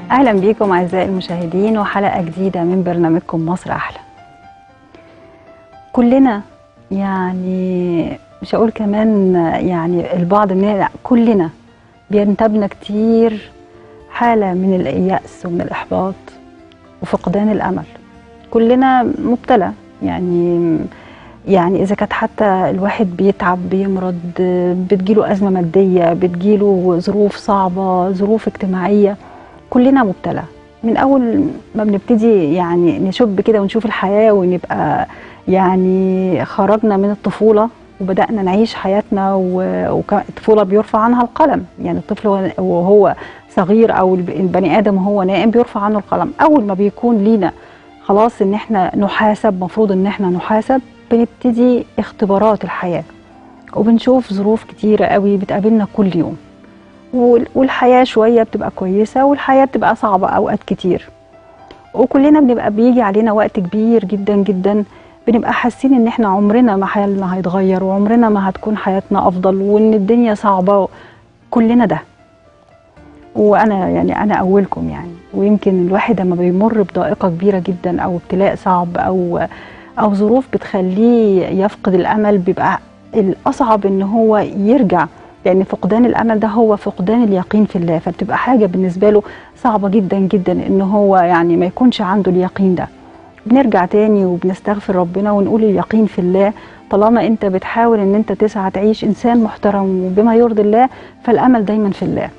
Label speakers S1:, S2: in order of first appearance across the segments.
S1: اهلا بيكم اعزائي المشاهدين وحلقه جديده من برنامجكم مصر احلى كلنا يعني مش هقول كمان يعني البعض مننا لا كلنا بينتابنا كتير حاله من اليأس ومن الاحباط وفقدان الامل كلنا مبتلى يعني يعني اذا كانت حتى الواحد بيتعب بيمرض بتجيله ازمه ماديه بتجيله ظروف صعبه ظروف اجتماعيه كلنا مبتلى من اول ما بنبتدي يعني نشب كده ونشوف الحياه ونبقى يعني خرجنا من الطفوله وبدانا نعيش حياتنا والطفوله بيرفع عنها القلم يعني الطفل وهو صغير او البني ادم وهو نائم بيرفع عنه القلم اول ما بيكون لينا خلاص ان احنا نحاسب مفروض ان احنا نحاسب بنبتدي اختبارات الحياه وبنشوف ظروف كتيره قوي بتقابلنا كل يوم والحياه شويه بتبقى كويسه والحياه بتبقى صعبه اوقات كتير وكلنا بنبقى بيجي علينا وقت كبير جدا جدا بنبقى حاسين ان احنا عمرنا ما حالنا هيتغير وعمرنا ما هتكون حياتنا افضل وان الدنيا صعبه كلنا ده وانا يعني انا اولكم يعني ويمكن الواحد لما بيمر بضائقه كبيره جدا او ابتلاء صعب او او ظروف بتخليه يفقد الامل بيبقى الاصعب ان هو يرجع لان فقدان الامل ده هو فقدان اليقين في الله فبتبقى حاجه بالنسبه له صعبه جدا جدا ان هو يعني ما يكونش عنده اليقين ده بنرجع تاني وبنستغفر ربنا ونقول اليقين في الله طالما انت بتحاول ان انت تسعى تعيش انسان محترم وبما يرضي الله فالامل دايما في الله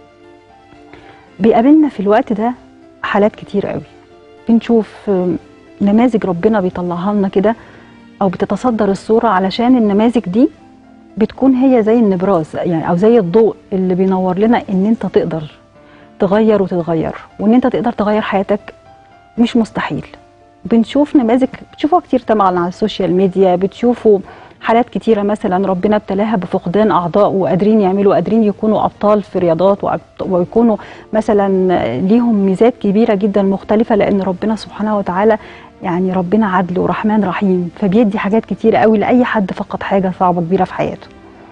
S1: بيقابلنا في الوقت ده حالات كتير قوي بنشوف نماذج ربنا بيطلعها لنا كده او بتتصدر الصوره علشان النماذج دي بتكون هي زي النبراس يعني او زي الضوء اللي بينور لنا ان انت تقدر تغير وتتغير وان انت تقدر تغير حياتك مش مستحيل بنشوف نماذج بتشوفوها كتير طبعا على السوشيال ميديا بتشوفوا حالات كتيره مثلا ربنا ابتلاها بفقدان اعضاء وقادرين يعملوا قادرين يكونوا ابطال في رياضات ويكونوا مثلا ليهم ميزات كبيره جدا مختلفه لان ربنا سبحانه وتعالى يعني ربنا عدل ورحمن رحيم فبيدي حاجات كتيره قوي لاي حد فقد حاجه صعبه كبيره في حياته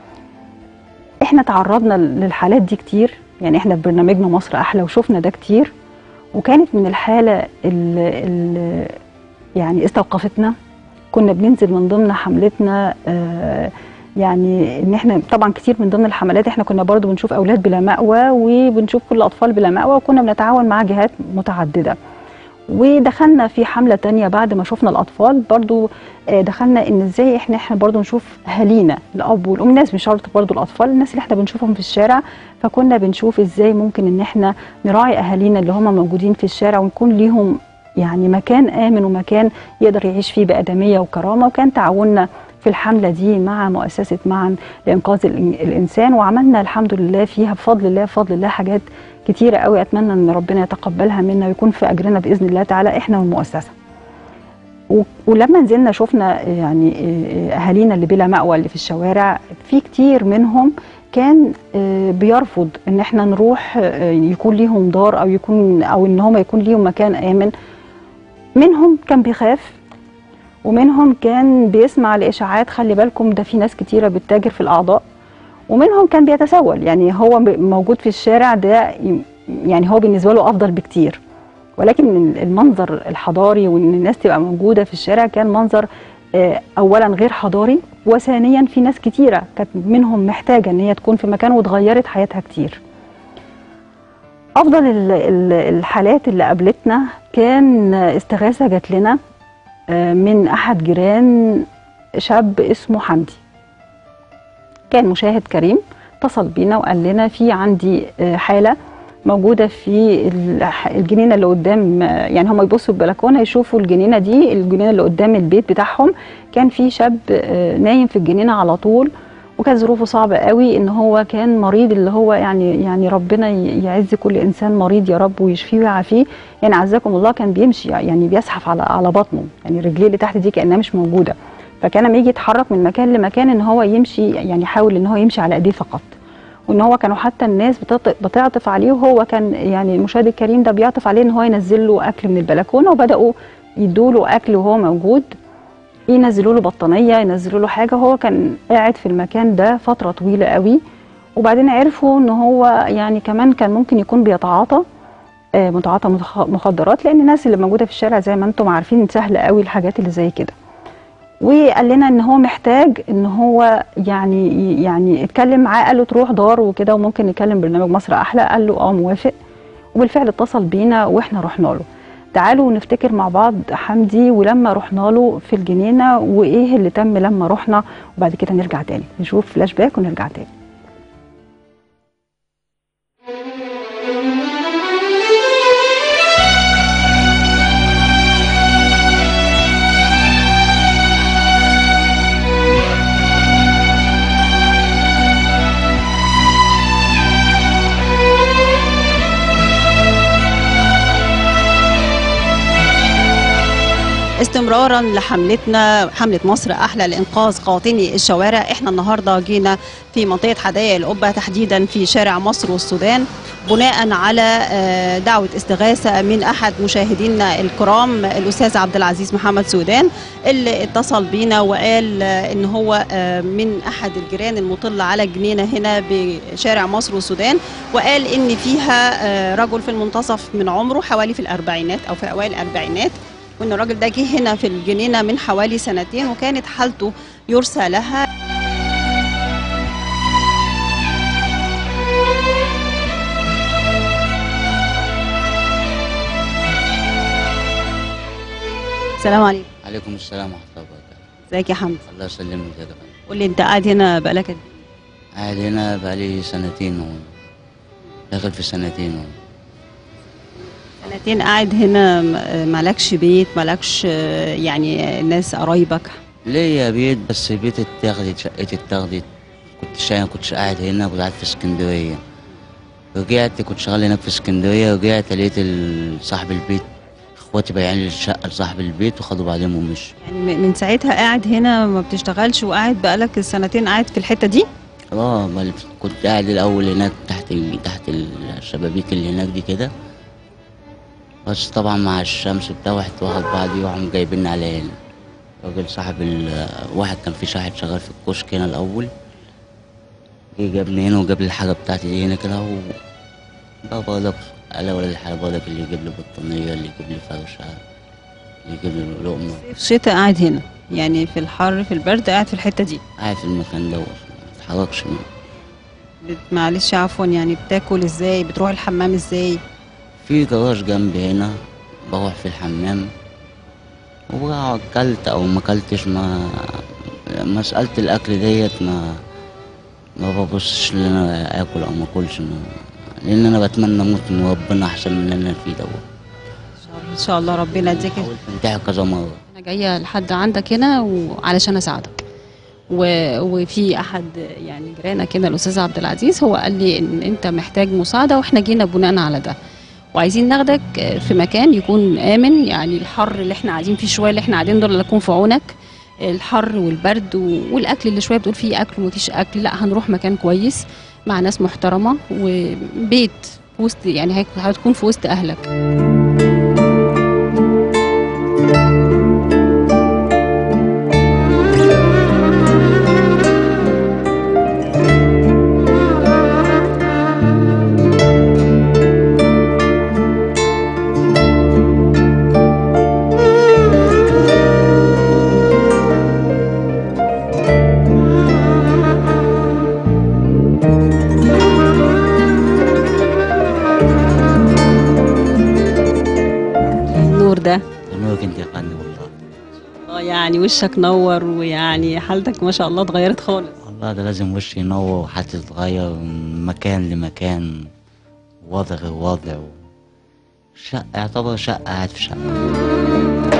S1: احنا تعرضنا للحالات دي كتير يعني احنا في برنامجنا مصر احلى وشفنا ده كتير وكانت من الحاله اللي يعني استوقفتنا كنا بننزل من ضمن حملتنا آه يعني ان احنا طبعا كتير من ضمن الحملات احنا كنا برضو بنشوف اولاد بلا مأوى وبنشوف كل الاطفال بلا مأوى وكنا بنتعاون مع جهات متعدده ودخلنا في حمله تانية بعد ما شفنا الاطفال برضو آه دخلنا ان ازاي احنا احنا برضو نشوف اهالينا الاب والام الناس مش شرط برضو الاطفال الناس اللي احنا بنشوفهم في الشارع فكنا بنشوف ازاي ممكن ان احنا نراعي اهالينا اللي هم موجودين في الشارع ونكون ليهم يعني مكان آمن ومكان يقدر يعيش فيه بأدمية وكرامة وكان تعاوننا في الحملة دي مع مؤسسة معا لإنقاذ الإنسان وعملنا الحمد لله فيها بفضل الله بفضل الله حاجات كتيرة قوي أتمنى أن ربنا يتقبلها منا ويكون في أجرنا بإذن الله تعالى إحنا والمؤسسة ولما نزلنا شفنا يعني أهالينا اللي بلا مأوى اللي في الشوارع في كتير منهم كان بيرفض ان احنا نروح يكون ليهم دار او يكون او ان هم يكون ليهم مكان امن منهم كان بيخاف ومنهم كان بيسمع لاشاعات خلي بالكم ده في ناس كتيره بتتاجر في الاعضاء ومنهم كان بيتسول يعني هو موجود في الشارع ده يعني هو بالنسبه له افضل بكتير ولكن المنظر الحضاري وان الناس تبقى موجوده في الشارع كان منظر اولا غير حضاري وثانيا في ناس كتيره كانت منهم محتاجه ان هي تكون في مكان وتغيرت حياتها كتير افضل الحالات اللي قابلتنا كان استغاثه جات لنا من احد جيران شاب اسمه حمدي كان مشاهد كريم اتصل بينا وقال لنا في عندي حاله موجوده في الجنينه اللي قدام يعني هم يبصوا البلكونه يشوفوا الجنينه دي الجنينه اللي قدام البيت بتاعهم كان في شاب نايم في الجنينه على طول وكانت ظروفه صعبه قوي ان هو كان مريض اللي هو يعني يعني ربنا يعز كل انسان مريض يا رب ويشفيه ويعافيه يعني عزكم الله كان بيمشي يعني بيزحف على على بطنه يعني رجليه اللي تحت دي كانها مش موجوده فكان لما يجي يتحرك من مكان لمكان ان هو يمشي يعني يحاول ان هو يمشي على ايديه فقط وان هو كانوا حتى الناس بتعطف عليه وهو كان يعني المشاهد الكريم ده بيعطف عليه ان هو ينزل له اكل من البلكونه وبداوا يدوا له اكل وهو موجود ينزلوا له بطانيه ينزلوا له حاجه هو كان قاعد في المكان ده فتره طويله قوي وبعدين عرفوا ان هو يعني كمان كان ممكن يكون بيتعاطى آه، متعاطى مخ- مخدرات لان الناس اللي موجوده في الشارع زي ما انتم عارفين سهل قوي الحاجات اللي زي كده وقال لنا ان هو محتاج ان هو يعني يعني اتكلم معاه قال له تروح دار وكده وممكن نتكلم برنامج مصر احلى قال له اه موافق وبالفعل اتصل بينا واحنا رحنا له تعالوا نفتكر مع بعض حمدي ولما رحنا له في الجنينه وايه اللي تم لما رحنا وبعد كده نرجع تاني نشوف فلاش باك ونرجع تاني
S2: استمرارا لحملتنا حملة مصر أحلى لإنقاذ قاطني الشوارع احنا النهاردة جينا في منطقة حدائق القبة تحديدا في شارع مصر والسودان بناء على آه، دعوة استغاثة من أحد مشاهدينا الكرام الأستاذ عبد العزيز محمد سودان اللي اتصل بينا وقال آه، إن هو آه، من أحد الجيران المطل على جنينة هنا بشارع مصر والسودان وقال إن فيها آه، رجل في المنتصف من عمره حوالي في الأربعينات أو في أوائل الأربعينات وان الراجل ده جه هنا في الجنينه من حوالي سنتين وكانت حالته يرثى لها السلام عليكم
S3: عليكم السلام ورحمة الله وبركاته
S2: ازيك يا حمد
S3: الله يسلمك يا دكتور
S2: قول لي انت قاعد هنا بقالك قد إيه؟
S3: قاعد هنا بقالي سنتين اهو داخل في سنتين اهو
S2: سنتين قاعد هنا م- مالكش بيت مالكش آه، يعني ناس قرايبك
S3: ليا بيت بس بيتي اتاخدت شقتي اتاخدت كنت شا... كنتش قاعد هنا كنت قاعد في اسكندرية رجعت كنت شغال هناك في اسكندرية رجعت لقيت ال- صاحب البيت اخواتي بايعين لي الشقة لصاحب البيت وخدوا بعدين ومشوا
S2: يعني م- من ساعتها قاعد هنا ما بتشتغلش وقاعد بقالك سنتين قاعد في الحته دي
S3: اه بل- كنت قاعد الاول هناك تحت ال... تحت الشبابيك اللي هناك دي كده بس طبعا مع الشمس بتاع واحد واخد بعضي وقام جايبين على هنا راجل صاحب ال... واحد كان في شاحن شغال في الكشك هنا الاول جه جابني هنا وجاب لي الحاجه بتاعتي دي هنا كده و بقى برضك قال ولا الحاجه برضك اللي يجيب لي بطانيه اللي يجيب لي فرشه اللي يجيب لي لقمه
S2: في الشتاء قاعد هنا يعني في الحر في البرد قاعد في الحته دي
S3: قاعد في المكان دوت ما اتحركش منه
S2: بت- معلش عفوا يعني بتاكل ازاي بتروح الحمام ازاي
S3: في جراج جنبي هنا بروح في الحمام وأكلت أو ما أكلتش ما مسألة الأكل ديت ما ما ببصش إن أنا آكل أو ما أكلش ما لأن أنا بتمنى أموت من ربنا أحسن من اللي أنا فيه دوت
S2: ان شاء الله ربنا يديك
S3: حاولت أنتحر كذا مرة
S4: انا جايه لحد عندك هنا وعلشان اساعدك و... وفي احد يعني جيرانك هنا الاستاذ عبد العزيز هو قال لي ان انت محتاج مساعده واحنا جينا بناء على ده وعايزين ناخدك في مكان يكون امن يعني الحر اللي احنا قاعدين فيه شويه اللي احنا قاعدين دول اللي يكون في عونك الحر والبرد و- والاكل اللي شويه بتقول فيه اكل ومفيش اكل لا هنروح مكان كويس مع ناس محترمه وبيت في وسط يعني هيك- هتكون في وسط اهلك
S2: النور ده
S3: نورك أنت يا فندم والله
S2: اه يعني وشك نور ويعني حالتك ما شاء الله اتغيرت خالص
S3: والله ده لازم وشي ينور وحالتي تتغير من مكان لمكان وضع غير وضع شقة يعتبر شقة قاعد في شقة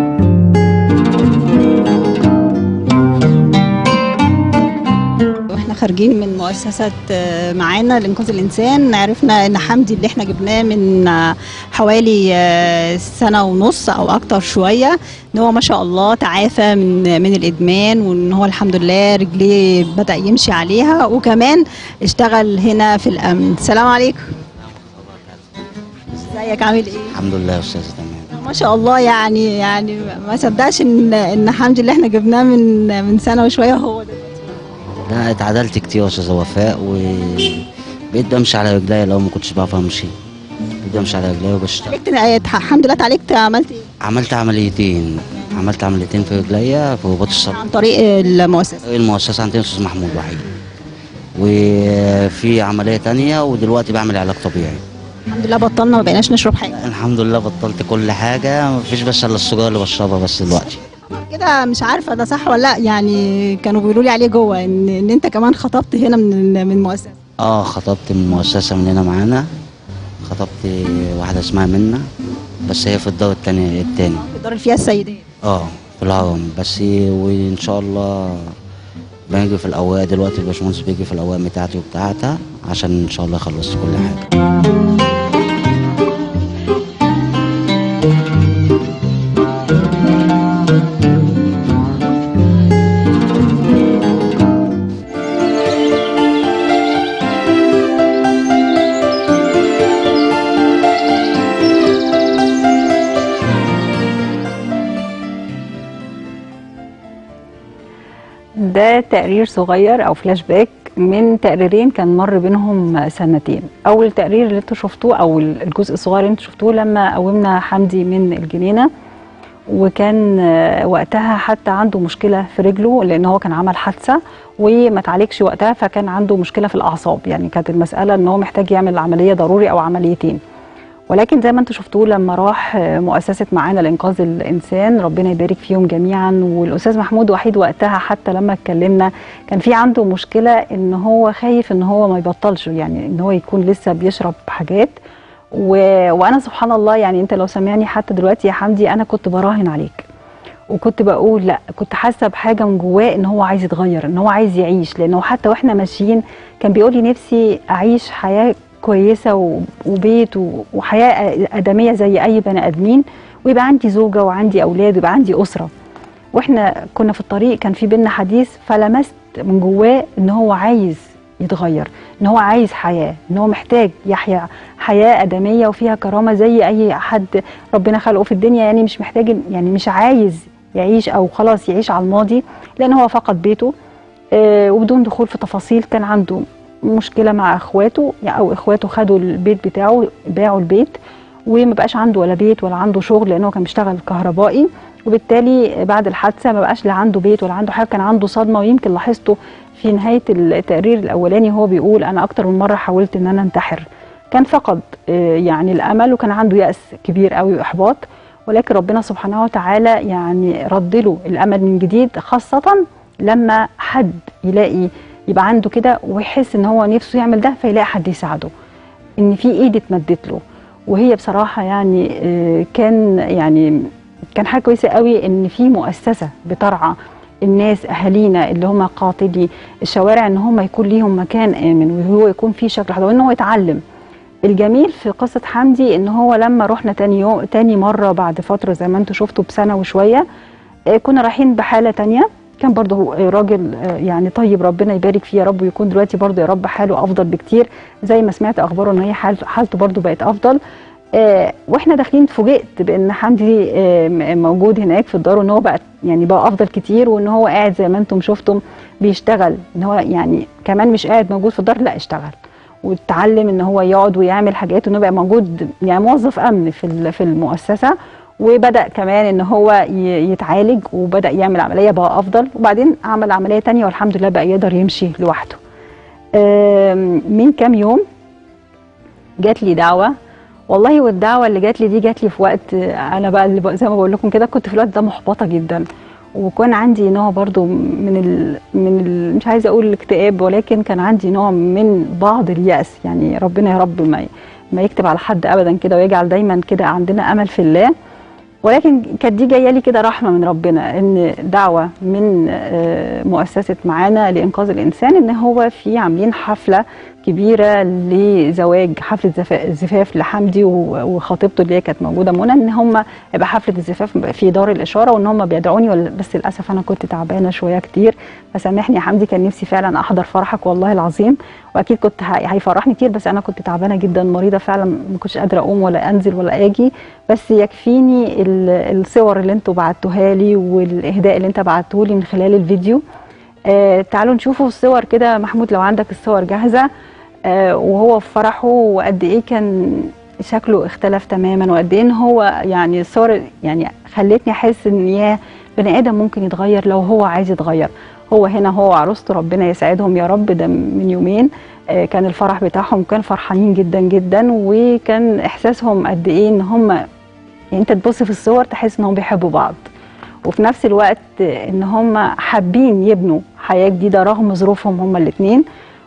S2: واحنا خارجين من مؤسسة آه، معانا لإنقاذ الإنسان عرفنا إن حمدي اللي إحنا جبناه من آه، حوالي آه، سنة ونص أو أكتر شوية إن هو ما شاء الله تعافى من من الإدمان وإن هو الحمد لله رجليه بدأ يمشي عليها وكمان اشتغل هنا في الأمن السلام عليكم ازيك عامل إيه؟
S3: الحمد لله يا استاذ تمام
S2: ما شاء الله يعني يعني ما صدقش ان ان حمدي اللي احنا جبناه من من سنه وشويه هو ده
S3: لا اتعدلت كتير يا استاذ وفاء وبقيت بمشي على رجليا لو ما كنتش بعرف امشي بقيت بمشي على رجليا وبشتغل
S2: اتعالجت الحمد لله اتعالجت عملت ايه؟
S3: عملت عمليتين عملت عمليتين في رجليا في رباط الصليب
S2: عن طريق المؤسسه
S3: المؤسسة عندنا أستاذ محمود وحيد وفي عملية تانية ودلوقتي بعمل علاج طبيعي
S2: الحمد لله بطلنا ما بقيناش نشرب حاجه
S3: الحمد لله بطلت كل حاجة مفيش بس إلا السجارة اللي بشربها بس دلوقتي
S2: كده مش عارفه ده صح ولا لا يعني كانوا بيقولوا لي عليه جوه ان ان انت كمان خطبت هنا من من المؤسسه
S3: اه خطبت من مؤسسة من هنا معانا خطبت واحدة اسمها منة بس هي في الدور التاني التاني
S2: في الدار اللي فيها السيدات
S3: اه في الهرم بس وإن شاء الله بنجي في الأوراق دلوقتي الباشمهندس بيجي في الأوراق بتاعتي وبتاعتها عشان إن شاء الله خلصت كل حاجة
S1: ده تقرير صغير او فلاش باك من تقريرين كان مر بينهم سنتين اول تقرير اللي انتوا شفتوه او الجزء الصغير اللي انتوا شفتوه لما قومنا حمدي من الجنينه وكان آه، وقتها حتى عنده مشكله في رجله لان هو كان عمل حادثه وما اتعالجش وقتها فكان عنده مشكله في الاعصاب يعني كانت المساله ان هو محتاج يعمل عمليه ضروري او عمليتين ولكن زي ما انتم شفتوه لما راح آه، مؤسسه معانا لانقاذ الانسان ربنا يبارك فيهم جميعا والاستاذ محمود وحيد وقتها حتى لما اتكلمنا كان في عنده مشكله ان هو خايف ان هو ما يبطلش يعني ان هو يكون لسه بيشرب حاجات و... وانا سبحان الله يعني انت لو سامعني حتى دلوقتي يا حمدي انا كنت براهن عليك وكنت بقول لا كنت حاسه بحاجه من جواه ان هو عايز يتغير ان هو عايز يعيش لانه حتى واحنا ماشيين كان بيقول لي نفسي اعيش حياه كويسه و- وبيت و- وحياه ادميه زي اي بني ادمين ويبقى عندي زوجه وعندي اولاد ويبقى عندي اسره واحنا كنا في الطريق كان في بينا حديث فلمست من جواه ان هو عايز يتغير ان هو عايز حياه ان هو محتاج يحيا حياه ادميه وفيها كرامه زي اي حد ربنا خلقه في الدنيا يعني مش محتاج يعني مش عايز يعيش او خلاص يعيش على الماضي لان هو فقد بيته آه، وبدون دخول في تفاصيل كان عنده مشكله مع اخواته يعني او اخواته خدوا البيت بتاعه باعوا البيت وما بقاش عنده ولا بيت ولا عنده شغل لانه كان بيشتغل كهربائي وبالتالي بعد الحادثه ما بقاش لا عنده بيت ولا عنده حاجه كان عنده صدمه ويمكن لاحظته في نهايه التقرير الاولاني هو بيقول انا اكتر من مره حاولت ان انا انتحر كان فقد آه، يعني الامل وكان عنده يأس كبير قوي واحباط ولكن ربنا سبحانه وتعالى يعني رد له الامل من جديد خاصه لما حد يلاقي يبقى عنده كده ويحس ان هو نفسه يعمل ده فيلاقي حد يساعده ان في ايد اتمدت له وهي بصراحه يعني آه، كان يعني كان حاجه كويسه قوي ان في مؤسسه بترعى الناس اهالينا اللي هم قاطدي الشوارع ان هم يكون ليهم مكان امن وهو يكون في شكل حضاري وان هو يتعلم الجميل في قصه حمدي ان هو لما رحنا تاني يوم تاني مره بعد فتره زي ما انتم شفتوا بسنه وشويه آه، كنا رايحين بحاله تانية كان برضه هو راجل آه، يعني طيب ربنا يبارك فيه يا رب ويكون دلوقتي برضه يا رب حاله افضل بكتير زي ما سمعت اخباره ان هي حال- حالته برضه بقت افضل آه واحنا داخلين فوجئت بان حمدي آه م- موجود هناك في الدار وان هو بقى يعني بقى افضل كتير وان هو قاعد زي ما انتم شفتم بيشتغل ان هو يعني كمان مش قاعد موجود في الدار لا اشتغل واتعلم ان هو يقعد ويعمل حاجات وانه بقى موجود يعني موظف امن في ال- في المؤسسه وبدا كمان ان هو ي- يتعالج وبدا يعمل عمليه بقى افضل وبعدين عمل عمليه تانية والحمد لله بقى يقدر يمشي لوحده آم، من كام يوم جات لي دعوه والله والدعوه اللي جات لي دي جات لي في وقت آه، انا بقى اللي بق- زي ما بقول لكم كده كنت في الوقت ده محبطه جدا وكان عندي نوع برضو من ال من ال مش عايزه اقول الاكتئاب ولكن كان عندي نوع من بعض اليأس يعني ربنا يا رب ما ي- ما يكتب على حد ابدا كده ويجعل دايما كده عندنا امل في الله ولكن كانت دي جايه لي كده رحمه من ربنا ان دعوه من آه، مؤسسه معانا لانقاذ الانسان ان هو في عاملين حفله كبيره لزواج حفله زفا- زفاف لحمدي و- وخطيبته اللي هي كانت موجوده منى ان هم يبقى حفله الزفاف في دار الاشاره وان هم بيدعوني ولا- بس للاسف انا كنت تعبانه شويه كتير فسامحني يا حمدي كان نفسي فعلا احضر فرحك والله العظيم واكيد كنت هي- هيفرحني كتير بس انا كنت تعبانه جدا مريضه فعلا ما كنتش قادره اقوم ولا انزل ولا اجي بس يكفيني ال- الصور اللي انتوا بعتوها لي والاهداء اللي انت بعته لي من خلال الفيديو آه تعالوا نشوفوا الصور كده محمود لو عندك الصور جاهزه آه وهو في فرحه وقد ايه كان شكله اختلف تماما وقد ايه ان هو يعني الصور يعني خلتني احس ان يا بني ادم ممكن يتغير لو هو عايز يتغير هو هنا هو وعروسته ربنا يسعدهم يا رب ده من يومين آه، كان الفرح بتاعهم كان فرحانين جدا جدا وكان احساسهم قد ايه ان هم يعني انت تبص في الصور تحس انهم بيحبوا بعض وفي نفس الوقت آه، ان هم حابين يبنوا حياه جديده رغم ظروفهم هم الاثنين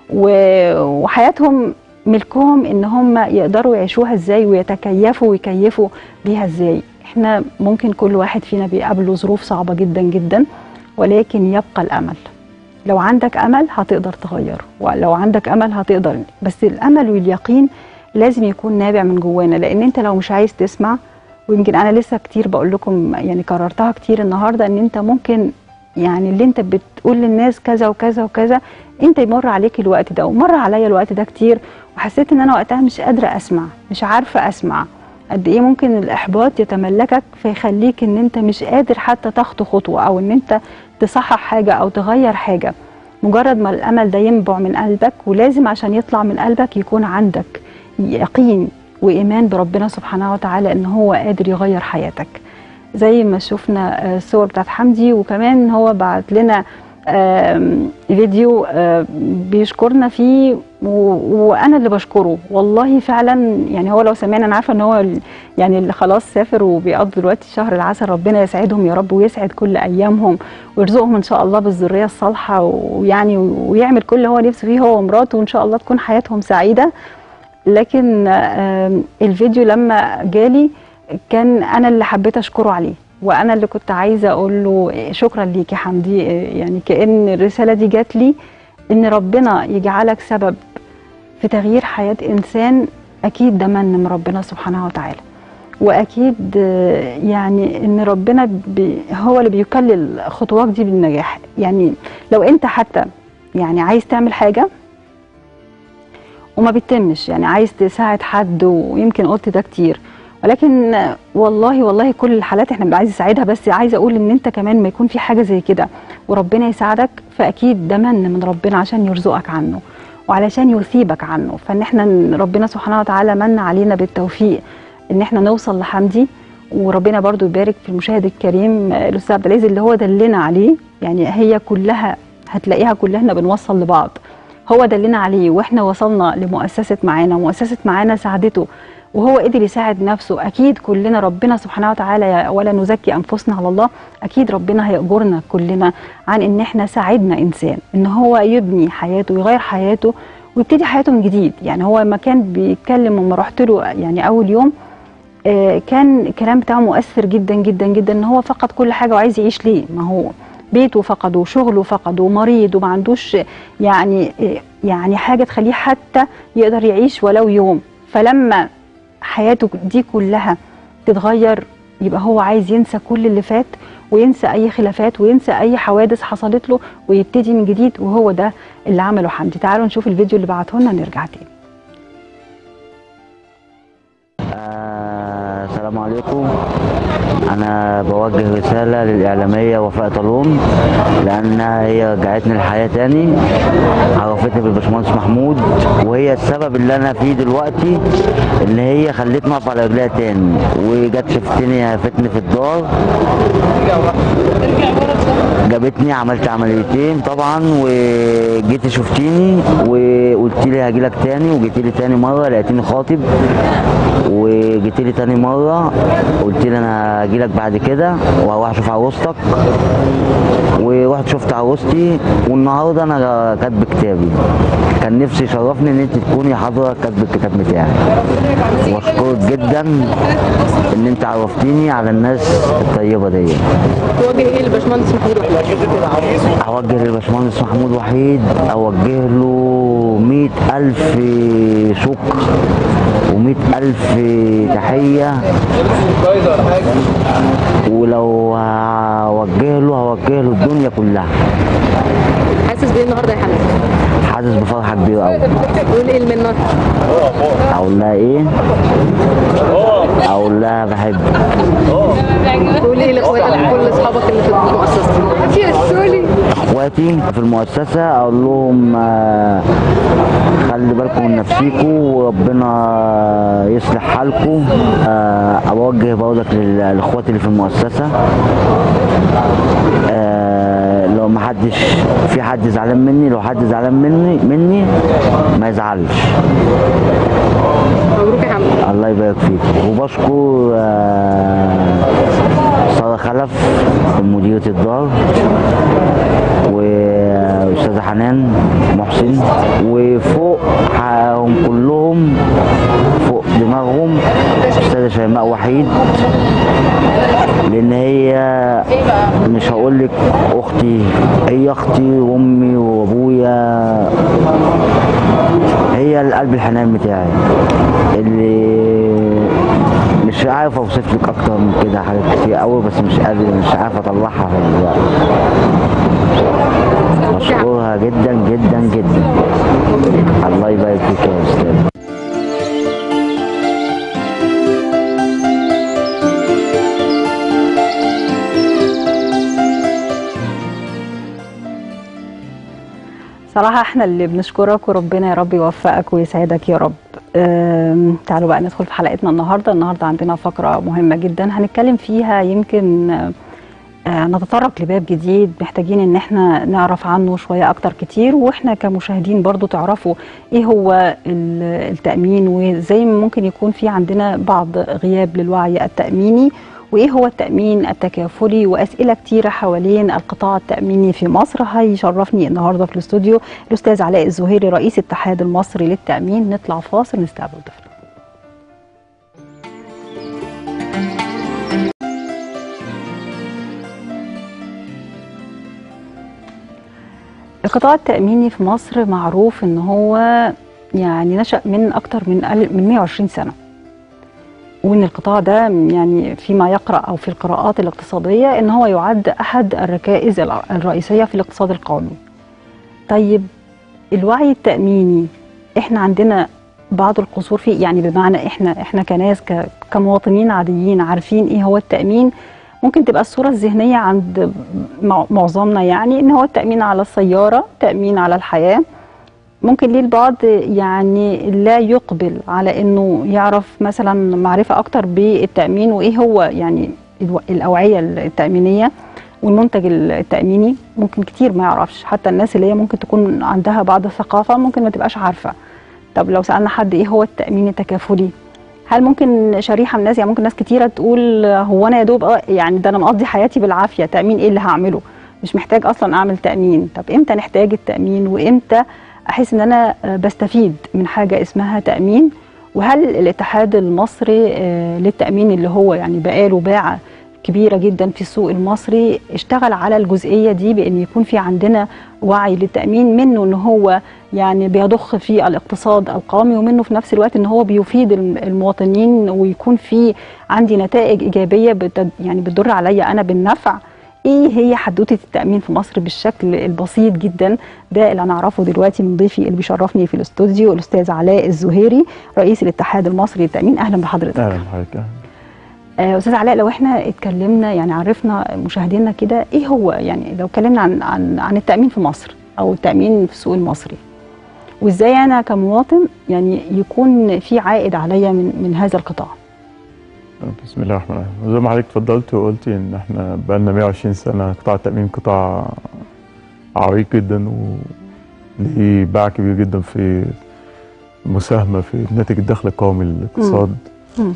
S1: وحياتهم ملكهم ان هم يقدروا يعيشوها ازاي ويتكيفوا ويكيفوا بيها ازاي احنا ممكن كل واحد فينا بيقابله ظروف صعبه جدا جدا ولكن يبقى الامل لو عندك امل هتقدر تغير ولو عندك امل هتقدر بس الامل واليقين لازم يكون نابع من جوانا لان انت لو مش عايز تسمع ويمكن انا لسه كتير بقول لكم يعني كررتها كتير النهارده ان انت ممكن يعني اللي انت بتقول للناس كذا وكذا وكذا انت يمر عليك الوقت ده ومر عليا الوقت ده كتير وحسيت ان انا وقتها مش قادره اسمع مش عارفه اسمع قد ايه ممكن الاحباط يتملكك فيخليك ان انت مش قادر حتى تخطو خطوه او ان انت تصحح حاجه او تغير حاجه مجرد ما الامل ده ينبع من قلبك ولازم عشان يطلع من قلبك يكون عندك يقين وايمان بربنا سبحانه وتعالى ان هو قادر يغير حياتك زي ما شفنا آه، الصور بتاعت حمدي وكمان هو بعت لنا آم، فيديو آه، بيشكرنا فيه و- وانا اللي بشكره والله فعلا يعني هو لو سمعنا انا عارفه ان هو ال- يعني اللي خلاص سافر وبيقضي دلوقتي شهر العسل ربنا يسعدهم يا رب ويسعد كل ايامهم ويرزقهم ان شاء الله بالذريه الصالحه ويعني ويعمل كل اللي هو نفسه فيه هو ومراته وان شاء الله تكون حياتهم سعيده لكن آم، الفيديو لما جالي كان انا اللي حبيت اشكره عليه وانا اللي كنت عايزه اقول له شكرا ليك يا حمدي يعني كان الرساله دي جات لي ان ربنا يجعلك سبب في تغيير حياه انسان اكيد ده من من ربنا سبحانه وتعالى واكيد آه، يعني ان ربنا بي هو اللي بيكلل خطوات دي بالنجاح يعني لو انت حتى يعني عايز تعمل حاجه وما بيتمش يعني عايز تساعد حد ويمكن قلت ده كتير ولكن والله والله كل الحالات احنا بنبقى عايز نساعدها بس عايزه اقول ان انت كمان ما يكون في حاجه زي كده وربنا يساعدك فاكيد ده من من ربنا عشان يرزقك عنه وعلشان يثيبك عنه فان احنا ربنا سبحانه وتعالى من علينا بالتوفيق ان احنا نوصل لحمدي وربنا برضو يبارك في المشاهد الكريم آه، الاستاذ عبد العزيز اللي هو دلنا عليه يعني هي كلها هتلاقيها كلنا بنوصل لبعض هو دلنا عليه واحنا وصلنا لمؤسسه معانا ومؤسسه معانا ساعدته وهو قدر يساعد نفسه اكيد كلنا ربنا سبحانه وتعالى ولا نزكي انفسنا على الله اكيد ربنا هيأجرنا كلنا عن ان احنا ساعدنا انسان ان هو يبني حياته ويغير حياته ويبتدي حياته من جديد يعني هو ما كان بيتكلم لما رحت له يعني اول يوم آه، كان الكلام بتاعه مؤثر جدا جدا جدا ان هو فقد كل حاجه وعايز يعيش ليه ما هو بيته فقده وشغله فقده ومريض وما عندوش يعني يعني حاجه تخليه حتى يقدر يعيش ولو يوم فلما حياته دي كلها تتغير يبقى هو عايز ينسى كل اللي فات وينسى اي خلافات وينسى اي حوادث حصلت له ويبتدي من جديد وهو ده اللي عمله حمدي تعالوا نشوف الفيديو اللي بعته لنا نرجع تاني
S5: آه، السلام عليكم انا بوجه رساله للاعلاميه وفاء طالون لانها هي رجعتني الحياه تاني عرفتني بالباشمهندس محمود وهي السبب اللي انا فيه دلوقتي اللي هي خلتني اقف على رجليها تاني وجت شفتني هفتني في الدار جابتني عملت عمليتين طبعا وجيت شفتيني وقلت لي هاجي لك تاني وجيت لي تاني مره لقيتيني خاطب وجيت لي تاني مره قلت لي انا هاجي لك بعد كده وهروح اشوف عروستك ورحت شفت عروستي والنهارده انا كاتب كتابي كان نفسي يشرفني ان انت تكوني حاضره كاتب الكتاب بتاعي واشكرك جدا ان انت عرفتيني على الناس الطيبه دي
S6: توجه ايه لباشمهندس محمود وحيد؟
S5: اوجه للباشمهندس محمود وحيد اوجه له مئة الف شكر ومئة الف تحيه ولو هوجه له هوجه له الدنيا كلها
S6: حاسس بايه النهارده يا حمد؟
S5: حاسس بفرحه كبيره قوي
S6: تقول ايه لمنى؟
S5: اقول لها ايه اقول لها بحبك
S6: تقول ايه لاخواتك وكل اصحابك اللي في المؤسسه؟ يا سولي
S5: اخواتي في المؤسسه اقول لهم آه، خلي بالكم من نفسيكم وربنا يصلح حالكم آه، اوجه برضك لل- لاخواتي اللي في المؤسسه آه، لو ما حدش في حد زعلان مني لو حد زعلان مني مني ما يزعلش
S6: مبروك يا حمد
S5: الله يبارك فيك وبشكر آه، سارة خلف مديرة الدار وأستاذة حنان محسن وفوق هم كلهم فوق دماغهم أستاذة شيماء وحيد لأن هي مش هقول لك أختي هي أختي وأمي وأبويا هي القلب الحنان بتاعي اللي مش عارف اوصف لك اكتر من كده حاجات كتير قوي بس مش قادر مش عارف اطلعها في الوقت بشكرها جدا جدا جدا الله يبارك فيك يا استاذ
S1: صراحة احنا اللي بنشكرك وربنا يا رب يوفقك ويسعدك يا رب أم، تعالوا بقى ندخل في حلقتنا النهاردة النهاردة عندنا فقرة مهمة جدا هنتكلم فيها يمكن آه، نتطرق لباب جديد محتاجين ان احنا نعرف عنه شوية اكتر كتير واحنا كمشاهدين برضو تعرفوا ايه هو ال- التأمين وازاي ممكن يكون في عندنا بعض غياب للوعي التأميني وايه هو التأمين التكافلي واسئلة كتيرة حوالين القطاع التأميني في مصر هيشرفني النهاردة في الاستوديو الاستاذ علاء الزهيري رئيس الاتحاد المصري للتأمين نطلع فاصل نستقبل ضيفنا القطاع التأميني في مصر معروف ان هو يعني نشأ من اكتر من ال- من 120 سنة وان القطاع ده يعني فيما يقرأ او في القراءات الاقتصادية ان هو يعد احد الركائز الع- الرئيسية في الاقتصاد القومي طيب الوعي التأميني احنا عندنا بعض القصور فيه يعني بمعنى احنا احنا كناس ك- كمواطنين عاديين عارفين ايه هو التأمين ممكن تبقى الصورة الذهنية عند مع- معظمنا يعني ان هو التأمين على السيارة تأمين على الحياة ممكن ليه البعض يعني لا يقبل على انه يعرف مثلا معرفة اكتر بالتأمين وايه هو يعني الو- الأوعية التأمينية والمنتج التأميني ممكن كتير ما يعرفش حتى الناس اللي هي ممكن تكون عندها بعض الثقافة ممكن ما تبقاش عارفة طب لو سألنا حد ايه هو التأمين التكافلي هل ممكن شريحة من الناس يعني ممكن ناس كتيرة تقول هو أنا يا دوب آه يعني ده أنا مقضي حياتي بالعافية تأمين إيه اللي هعمله مش محتاج أصلا أعمل تأمين طب إمتى نحتاج التأمين وإمتى أحس إن أنا آه، بستفيد من حاجة اسمها تأمين وهل الاتحاد المصري آه، للتأمين اللي هو يعني بقاله باعة كبيرة جدا في السوق المصري اشتغل على الجزئية دي بأن يكون في عندنا وعي للتأمين منه أن هو يعني بيضخ في الاقتصاد القومي ومنه في نفس الوقت ان هو بيفيد الم- المواطنين ويكون في عندي نتائج ايجابيه بت يعني بتدر عليا انا بالنفع ايه هي حدوته التامين في مصر بالشكل البسيط جدا ده اللي انا اعرفه دلوقتي من ضيفي اللي بيشرفني في الاستوديو الاستاذ علاء الزهيري رئيس الاتحاد المصري للتامين اهلا بحضرتك
S7: اهلا بحضرتك أهلاً.
S1: آه، استاذ علاء لو احنا اتكلمنا يعني عرفنا مشاهدينا كده ايه هو يعني لو اتكلمنا عن عن عن التامين في مصر او التامين في السوق المصري وازاي انا كمواطن يعني يكون في عائد عليا من من هذا القطاع
S7: بسم الله الرحمن الرحيم زي ما حضرتك اتفضلت وقلتي ان احنا بقالنا 120 سنه قطاع التامين قطاع عريق جدا وليه باع كبير جدا في المساهمه في ناتج الدخل القومي للاقتصاد
S1: مم.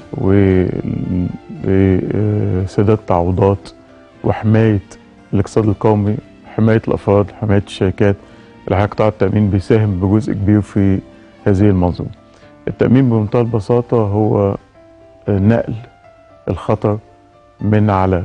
S7: وسداد تعويضات وحمايه الاقتصاد القومي حمايه الافراد حمايه الشركات الحقيقه قطاع التامين بيساهم بجزء كبير في هذه المنظومه التامين بمنتهى البساطه هو نقل الخطر من على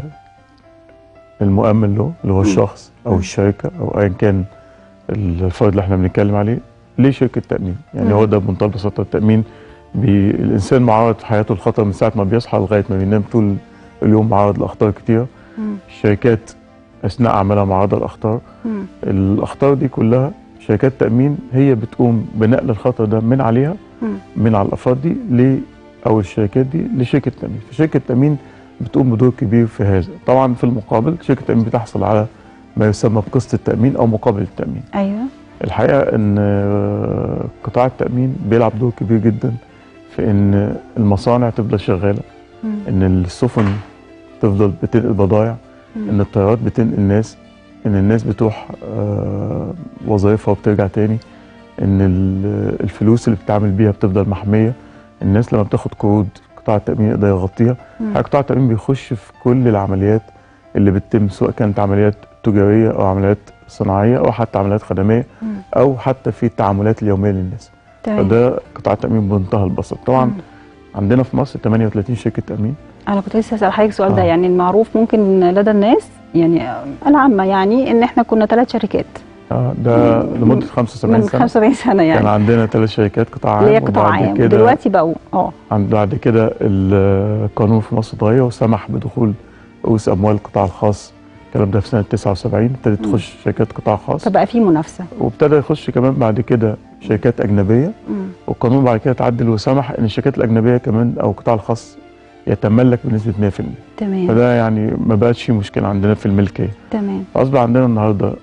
S7: المؤمن له اللي هو الشخص او الشركه او ايا كان الفرد اللي احنا بنتكلم عليه لشركه تامين يعني
S1: مم.
S7: هو ده بمنتهى البساطه التامين بي الانسان معرض في حياته للخطر من ساعه ما بيصحى لغايه ما بينام طول اليوم معرض لاخطار كتيره
S1: مم.
S7: الشركات اثناء عملها معرضه لاخطار
S1: مم.
S7: الاخطار دي كلها شركات تامين هي بتقوم بنقل الخطر ده من عليها
S1: مم.
S7: من على الافراد دي ل او الشركات دي لشركه تامين فشركه تامين بتقوم بدور كبير في هذا طبعا في المقابل شركه تامين بتحصل على ما يسمى بقسط التامين او مقابل التامين
S1: ايوه
S7: الحقيقه ان آه، قطاع التامين بيلعب دور كبير جدا في ان المصانع تفضل شغاله
S1: مم.
S7: ان السفن تفضل بتنقل بضائع
S1: مم.
S7: ان الطيارات بتنقل ناس ان الناس بتروح آه، وظائفها وبترجع تاني ان ال- الفلوس اللي بتتعامل بيها بتفضل محميه الناس لما بتاخد قروض قطاع التامين يقدر يغطيها
S1: مم.
S7: قطاع التامين بيخش في كل العمليات اللي بتتم سواء كانت عمليات تجاريه او عمليات صناعيه او حتى عمليات خدميه
S1: مم.
S7: او حتى في التعاملات اليوميه للناس
S1: تمام
S7: فده قطاع التامين بمنتهى البساطه طبعا
S1: مم.
S7: عندنا في مصر 38 شركه تامين
S1: انا كنت لسه اسال حضرتك السؤال ده
S7: آه.
S1: يعني المعروف ممكن لدى الناس يعني العامه يعني ان احنا كنا ثلاث شركات
S7: آه، ده لمده 75
S1: من
S7: سنه
S1: 75 سنه
S7: كان
S1: يعني
S7: عندنا ثلاث شركات قطاع عام
S1: اللي هي قطاع
S7: وبعد
S1: عام
S7: كده
S1: ودلوقتي بقوا اه
S7: عند بعد كده القانون في مصر اتغير وسمح بدخول رؤوس اموال القطاع الخاص الكلام ده في سنه 79 ابتدت
S1: مم.
S7: تخش شركات قطاع خاص
S1: فبقى في منافسه
S7: وابتدى يخش كمان بعد كده شركات اجنبيه
S1: مم.
S7: والقانون بعد كده اتعدل وسمح ان الشركات الاجنبيه كمان او القطاع الخاص يتملك بنسبه 100%
S1: تمام
S7: فده يعني ما بقتش في مشكله عندنا في الملكيه
S1: تمام
S7: اصبح عندنا النهارده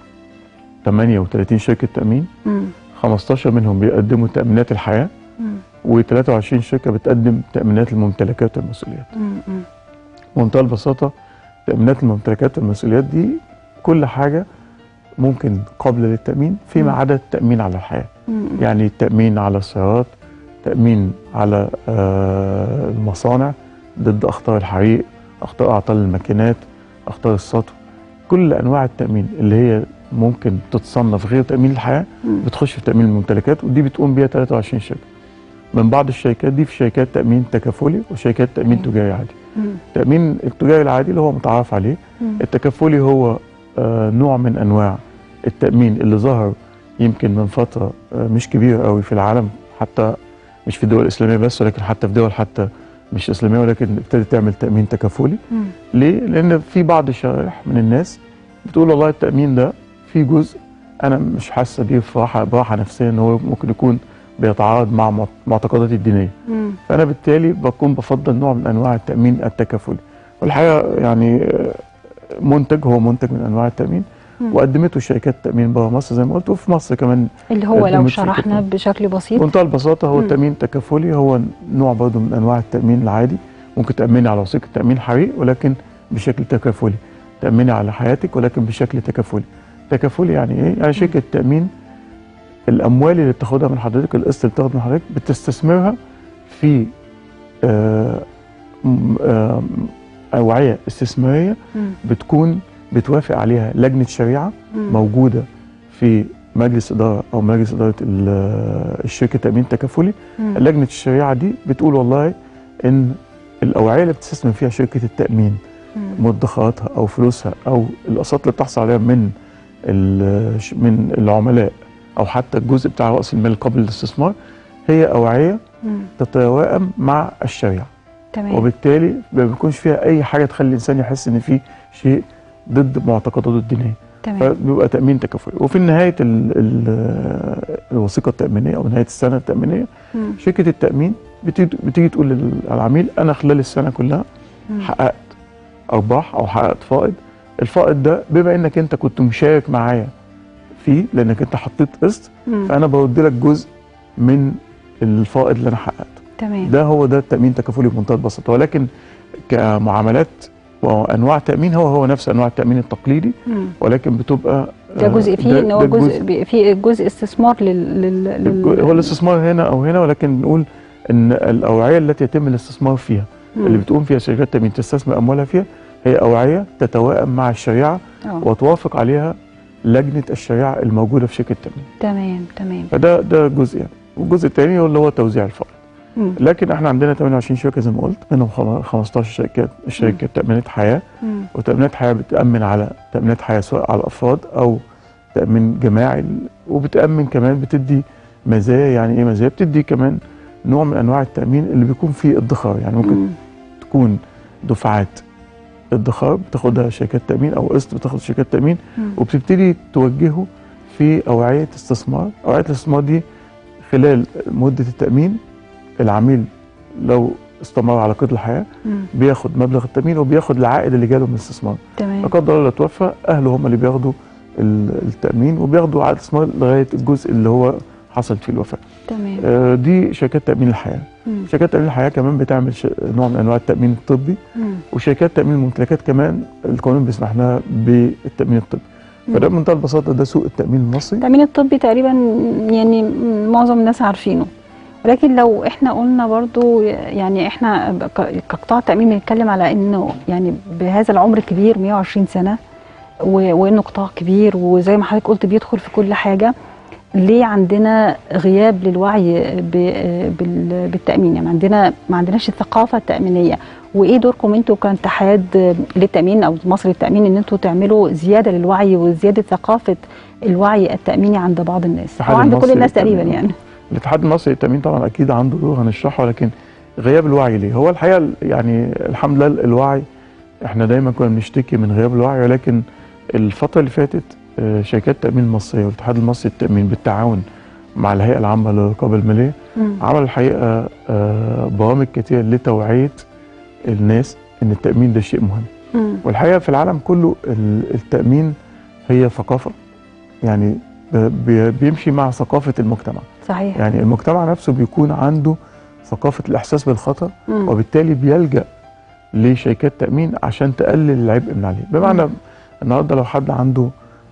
S7: 38 شركه تامين
S1: مم.
S7: 15 منهم بيقدموا تامينات الحياه
S1: مم.
S7: و23 شركه بتقدم تامينات الممتلكات والمسؤوليات
S1: مم. مم.
S7: بمنتهى البساطه تامينات الممتلكات والمسؤوليات دي كل حاجه ممكن قابله للتامين فيما
S1: مم.
S7: عدا التامين على الحياه
S1: مم.
S7: يعني التامين على السيارات تامين على آه، المصانع ضد اخطار الحريق اخطار اعطال الماكينات اخطار السطو كل انواع التامين اللي هي ممكن تتصنف غير تامين الحياه
S1: مم.
S7: بتخش في تامين الممتلكات ودي بتقوم بيها 23 شركه من بعض الشركات دي في شركات تامين تكافلي وشركات تامين
S1: مم.
S7: تجاري عادي
S1: مم.
S7: التامين التجاري العادي اللي هو متعارف عليه
S1: مم.
S7: التكافلي هو آه، نوع من انواع التامين اللي ظهر يمكن من فتره آه، مش كبيره قوي في العالم حتى مش في الدول الاسلاميه بس ولكن حتى في دول حتى مش اسلاميه ولكن ابتدت تعمل تامين تكافلي
S1: مم.
S7: ليه؟ لان في بعض الشرائح من الناس بتقول والله التامين ده في جزء انا مش حاسه بيه براحه براحه نفسيه ان هو ممكن يكون بيتعارض مع معت- معتقداتي الدينيه
S1: مم.
S7: فانا بالتالي بكون بفضل نوع من انواع التامين التكافلي والحقيقه يعني آه، منتج هو منتج من انواع التامين
S1: مم.
S7: وقدمته شركات تامين بره مصر زي ما قلت وفي مصر كمان
S1: اللي هو لو
S7: قدمت
S1: شرحنا
S7: شركة.
S1: بشكل بسيط
S7: بمنتهى البساطه هو
S1: مم.
S7: التامين التكافلي هو نوع برضه من انواع التامين العادي ممكن تامني على وثيقه تامين حريق ولكن بشكل تكافلي تامني على حياتك ولكن بشكل تكافلي تكافلي يعني ايه يعني شركه تامين الاموال اللي بتاخدها من حضرتك القسط اللي بتاخده من حضرتك بتستثمرها في آه، م- آه، اوعيه استثماريه
S1: مم.
S7: بتكون بتوافق عليها لجنه شريعه
S1: مم.
S7: موجوده في مجلس اداره او مجلس اداره ال- الشركه تامين تكافلي
S1: مم.
S7: لجنه الشريعه دي بتقول والله ان الاوعيه اللي بتستثمر فيها شركه التامين
S1: مم.
S7: مدخراتها او فلوسها او الاقساط اللي بتحصل عليها من ال- من العملاء او حتى الجزء بتاع راس المال قبل الاستثمار هي اوعيه
S1: مم.
S7: تتوائم مع الشريعه
S1: تمام
S7: وبالتالي ما بيكونش فيها اي حاجه تخلي الانسان يحس ان في شيء ضد معتقداته الدينيه
S1: تمام
S7: فبيبقى تامين تكافلي وفي نهايه ال ال الوثيقه التامينيه او نهايه السنه التامينيه
S1: مم.
S7: شركه التامين بتيجي, بتيجي تقول للعميل انا خلال السنه كلها
S1: مم.
S7: حققت ارباح او حققت فائض الفائض ده بما انك انت كنت مشارك معايا فيه لانك انت حطيت قسط
S1: مم.
S7: فانا برد لك جزء من الفائض اللي انا حققته
S1: تمام
S7: ده هو ده التامين التكافلي بمنتهى البساطه ولكن كمعاملات وانواع تامين هو هو نفس انواع التامين التقليدي
S1: مم.
S7: ولكن بتبقى
S1: ده
S7: آه،
S1: جزء فيه
S7: ده-
S1: ان هو
S7: ده
S1: جزء بي- فيه جزء استثمار لل, لل...
S7: الج-
S1: لل...
S7: هو الاستثمار هنا او هنا ولكن نقول ان الاوعيه التي يتم الاستثمار فيها اللي بتقوم فيها شركات التامين تستثمر اموالها فيها هي اوعيه تتوائم مع الشريعه
S1: اه
S7: وتوافق عليها لجنه الشريعه الموجوده في شركه التامين
S1: تمام تمام
S7: فده ده جزء يعني والجزء الثاني هو اللي هو توزيع الفوائد
S1: مم.
S7: لكن احنا عندنا 28 شركه زي ما قلت منهم خم- 15 شركات شركه تامينات حياه
S1: مم.
S7: وتامينات حياه بتامن على تامينات حياه سواء على الافراد او تامين جماعي وبتامن كمان بتدي مزايا يعني ايه مزايا بتدي كمان نوع من انواع التامين اللي بيكون فيه ادخار يعني ممكن
S1: مم.
S7: تكون دفعات ادخار بتاخدها شركات تامين او قسط بتاخد شركات تامين
S1: مم.
S7: وبتبتدي توجهه في اوعيه استثمار اوعيه الاستثمار دي خلال مده التامين العميل لو استمر على قيد الحياه
S1: مم.
S7: بياخد مبلغ التامين وبياخد العائد اللي جاله من الاستثمار لا
S1: تمام
S7: قدر الله لو توفى اهله هم اللي بياخدوا ال- التامين وبياخدوا عائد الاستثمار لغايه الجزء اللي هو حصلت فيه الوفاه
S1: تمام
S7: آه، دي شركات تامين الحياه
S1: مم.
S7: شركات تامين الحياه كمان بتعمل ش- نوع من انواع التامين الطبي
S1: مم.
S7: وشركات تامين الممتلكات كمان القانون بيسمح لها بالتامين الطبي فده بمنتهى البساطه ده سوق التامين المصري
S1: التأمين الطبي تقريبا يعني معظم الناس عارفينه ولكن لو احنا قلنا برضو يعني احنا ك- كقطاع تأمين بنتكلم على انه يعني بهذا العمر الكبير 120 سنة و- وانه قطاع كبير وزي ما حضرتك قلت بيدخل في كل حاجة ليه عندنا غياب للوعي ب- بال- بالتأمين يعني عندنا ما عندناش الثقافة التأمينية وايه دوركم انتوا كاتحاد للتأمين او مصر للتأمين ان انتوا تعملوا زيادة للوعي وزيادة ثقافة الوعي التأميني عند بعض الناس
S7: الاتحاد
S1: او عند كل
S7: المصري
S1: الناس تقريبا
S7: للتأمين.
S1: يعني
S7: الاتحاد المصري للتامين طبعا اكيد عنده دور هنشرحه لكن غياب الوعي ليه هو الحقيقه يعني الحمد لله الوعي احنا دايما كنا بنشتكي من غياب الوعي ولكن الفتره اللي فاتت آه، شركات التامين المصريه والاتحاد المصري للتامين بالتعاون مع الهيئه العامه للرقابه الماليه
S1: مم.
S7: عمل الحقيقه آه، برامج كتير لتوعيه الناس ان التامين ده شيء مهم
S1: مم.
S7: والحقيقه في العالم كله ال- التامين هي ثقافه يعني ب- بي- بيمشي مع ثقافه المجتمع
S1: صحيح
S7: يعني المجتمع نفسه بيكون عنده ثقافة الإحساس بالخطر
S1: مم.
S7: وبالتالي بيلجأ لشركات تأمين عشان تقلل العبء من عليه بمعنى
S1: مم.
S7: النهارده لو حد عنده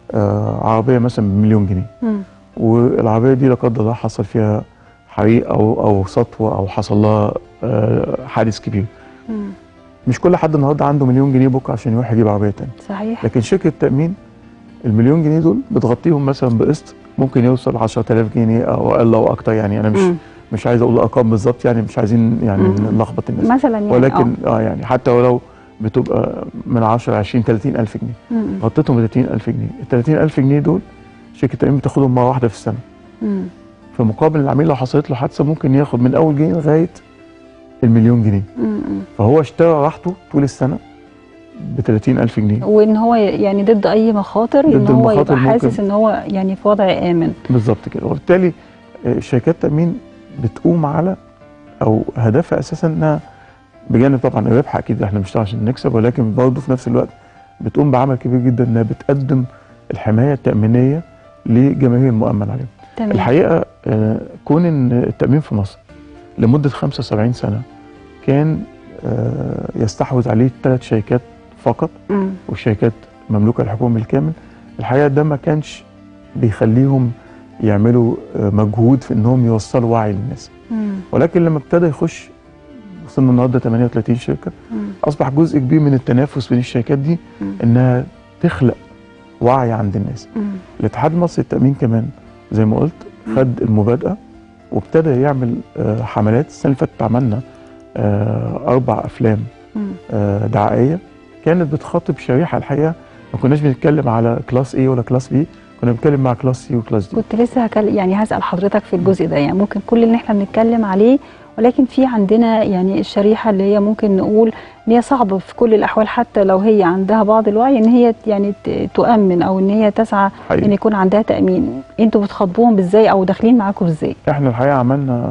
S7: آه عربية مثلا بمليون جنيه
S1: مم.
S7: والعربية دي لا قدر الله حصل فيها حريق أو أو سطوة أو حصل لها آه حادث كبير
S1: مم.
S7: مش كل حد النهارده عنده مليون جنيه بكره عشان يروح يجيب عربية تانية
S1: صحيح
S7: لكن شركة تأمين المليون جنيه دول بتغطيهم مثلا بقسط ممكن يوصل 10000 جنيه أو أقل أو أكتر يعني أنا مش
S1: مم.
S7: مش عايز اقول ارقام بالظبط يعني مش عايزين يعني
S1: مم.
S7: نلخبط الناس
S1: مثلا يعني
S7: ولكن اه يعني حتى ولو بتبقى من 10 20 30 الف جنيه
S1: آه. مم.
S7: غطيتهم ب 30 الف جنيه ال 30 الف جنيه دول شركه التامين بتاخدهم مره واحده في السنه
S1: مم.
S7: في مقابل العميل لو حصلت له حادثه ممكن ياخد من اول جنيه لغايه المليون جنيه
S1: مم.
S7: فهو اشترى راحته طول السنه ب 30 الف جنيه
S1: وان هو يعني ضد اي مخاطر ان
S7: ضد
S1: هو
S7: المخاطر
S1: يبقى حاسس
S7: ممكن.
S1: ان هو يعني في وضع امن
S7: بالظبط كده وبالتالي آه، شركات التامين بتقوم على او هدفها اساسا انها بجانب طبعا الربح اكيد احنا بنشتغل عشان نكسب ولكن برضه في نفس الوقت بتقوم بعمل كبير جدا انها بتقدم الحمايه التامينيه لجماهير المؤمن عليهم.
S1: تمام
S7: الحقيقه آه، كون ان التامين في مصر لمده 75 سنه كان آه، يستحوذ عليه ثلاث شركات فقط
S1: مم.
S7: والشركات مملوكه للحكومه بالكامل الحقيقه ده ما كانش بيخليهم يعملوا آه، مجهود في انهم يوصلوا وعي للناس
S1: مم.
S7: ولكن لما ابتدى يخش وصلنا النهارده 38 شركه
S1: مم.
S7: اصبح جزء كبير من التنافس بين الشركات دي
S1: مم.
S7: انها تخلق وعي عند الناس
S1: مم.
S7: الاتحاد المصري للتامين كمان زي ما قلت خد المبادئه وابتدى يعمل آه، حملات السنه اللي فاتت عملنا آه، اربع افلام
S1: مم.
S7: آه، دعائيه كانت بتخاطب شريحه الحقيقه ما كناش بنتكلم على كلاس A ولا كلاس B كنا بنتكلم مع كلاس C وكلاس D
S1: كنت لسه هكل... يعني هسأل حضرتك في الجزء ده يعني ممكن كل اللي احنا بنتكلم عليه ولكن في عندنا يعني الشريحة اللي هي ممكن نقول ان هي صعبة في كل الأحوال حتى لو هي عندها بعض الوعي ان هي يعني ت- تؤمن او ان هي تسعى ان
S7: حقيقي.
S1: يكون عندها تأمين انتوا بتخاطبوهم ازاي او داخلين معاكم ازاي؟
S7: احنا الحقيقه عملنا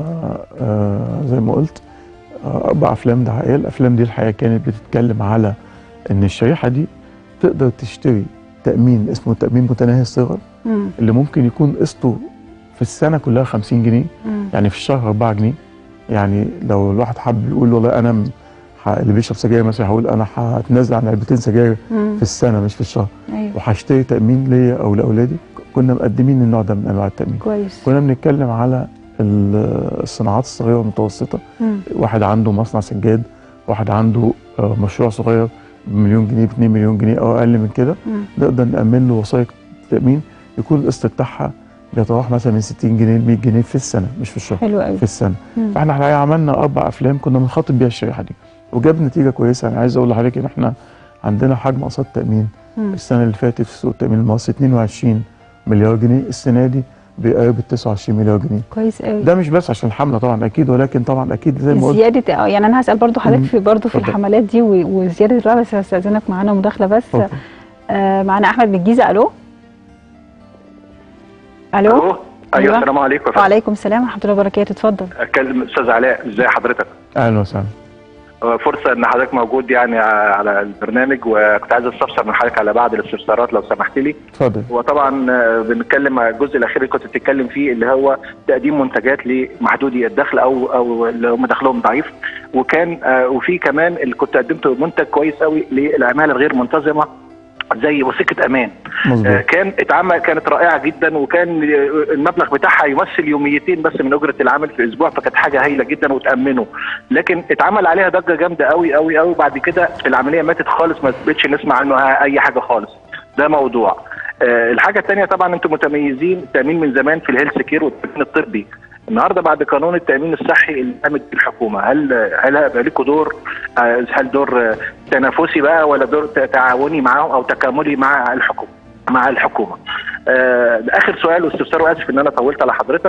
S7: آه، زي ما قلت آه، اربع افلام دعائيه الافلام دي الحقيقه كانت بتتكلم على ان الشريحه دي تقدر تشتري تامين اسمه تامين متناهي الصغر
S1: مم.
S7: اللي ممكن يكون قسطه في السنه كلها 50 جنيه
S1: مم.
S7: يعني في الشهر 4 جنيه يعني لو الواحد حب يقول والله انا م- ح- اللي بيشرب سجاير مثلا هقول انا هتنازل عن علبتين سجاير
S1: مم.
S7: في السنه مش في الشهر
S1: ايوه
S7: وهشتري تامين ليا او لاولادي ك- كنا مقدمين النوع ده من انواع التامين
S1: كويس
S7: كنا بنتكلم على ال- الصناعات الصغيره والمتوسطه
S1: مم.
S7: واحد عنده مصنع سجاد واحد عنده آه، مشروع صغير بمليون جنيه ب 2 مليون جنيه او اقل من كده
S1: مم.
S7: نقدر نامن له وثائق تامين يكون القسط بتاعها بيتراوح مثلا من 60 جنيه ل 100 جنيه في السنه مش في الشهر
S1: حلو قوي
S7: في السنه
S1: مم.
S7: فاحنا الحقيقه عملنا اربع افلام كنا بنخاطب بيها الشريحه دي وجاب نتيجه كويسه انا عايز اقول لحضرتك ان احنا عندنا حجم اقساط تامين
S1: مم.
S7: السنه اللي فاتت في سوق التامين المصري 22 مليار جنيه السنه دي بيقرب ال 29 مليار جنيه
S1: كويس قوي
S7: ده مش بس عشان الحمله طبعا اكيد ولكن طبعا اكيد زي ما قلت
S1: زيادة اه يعني انا هسأل برضو حضرتك
S7: مم.
S1: في برضو في
S7: اتفضل.
S1: الحملات دي و- وزيادة الرعب بس هستأذنك معانا مداخلة بس
S7: اتفضل.
S1: آه معانا احمد من الجيزة الو الو
S8: الو ايوه
S1: أيوة.
S8: السلام عليكم يا فندم.
S1: وعليكم السلام ورحمة الله وبركاته اتفضل
S8: اكلم استاذ علاء ازي حضرتك
S7: اهلا وسهلا
S8: آه، فرصه ان حضرتك موجود يعني على البرنامج وكنت عايز استفسر من حضرتك على بعض الاستفسارات لو سمحت لي
S7: اتفضل
S8: وطبعا آه، بنتكلم على الجزء الاخير اللي كنت بتتكلم فيه اللي هو تقديم منتجات لمحدودي الدخل او او اللي هم دخلهم ضعيف وكان آه، وفي كمان اللي كنت قدمت منتج كويس قوي للعماله الغير منتظمه زي وثيقه امان آه،
S7: مظبوط
S8: كان اتعمل كانت رائعه جدا وكان آه، المبلغ بتاعها يمثل يوميتين بس من اجره العامل في اسبوع فكانت حاجه هايله جدا وتامنه لكن اتعمل عليها ضجه جامده قوي قوي قوي بعد كده العمليه ماتت خالص ما بقتش نسمع عنها اي حاجه خالص ده موضوع آه، الحاجه الثانيه طبعا انتم متميزين التامين من زمان في الهيلث كير والتامين الطبي النهارده بعد قانون التامين الصحي اللي قامت به الحكومه هل هل هيبقى لكم دور آه، هل دور آه، تنافسي بقى ولا دور ت- تعاوني معاهم او تكاملي مع الحكومه مع الحكومه آه، ده اخر سؤال واستفسار واسف ان انا طولت على حضرتك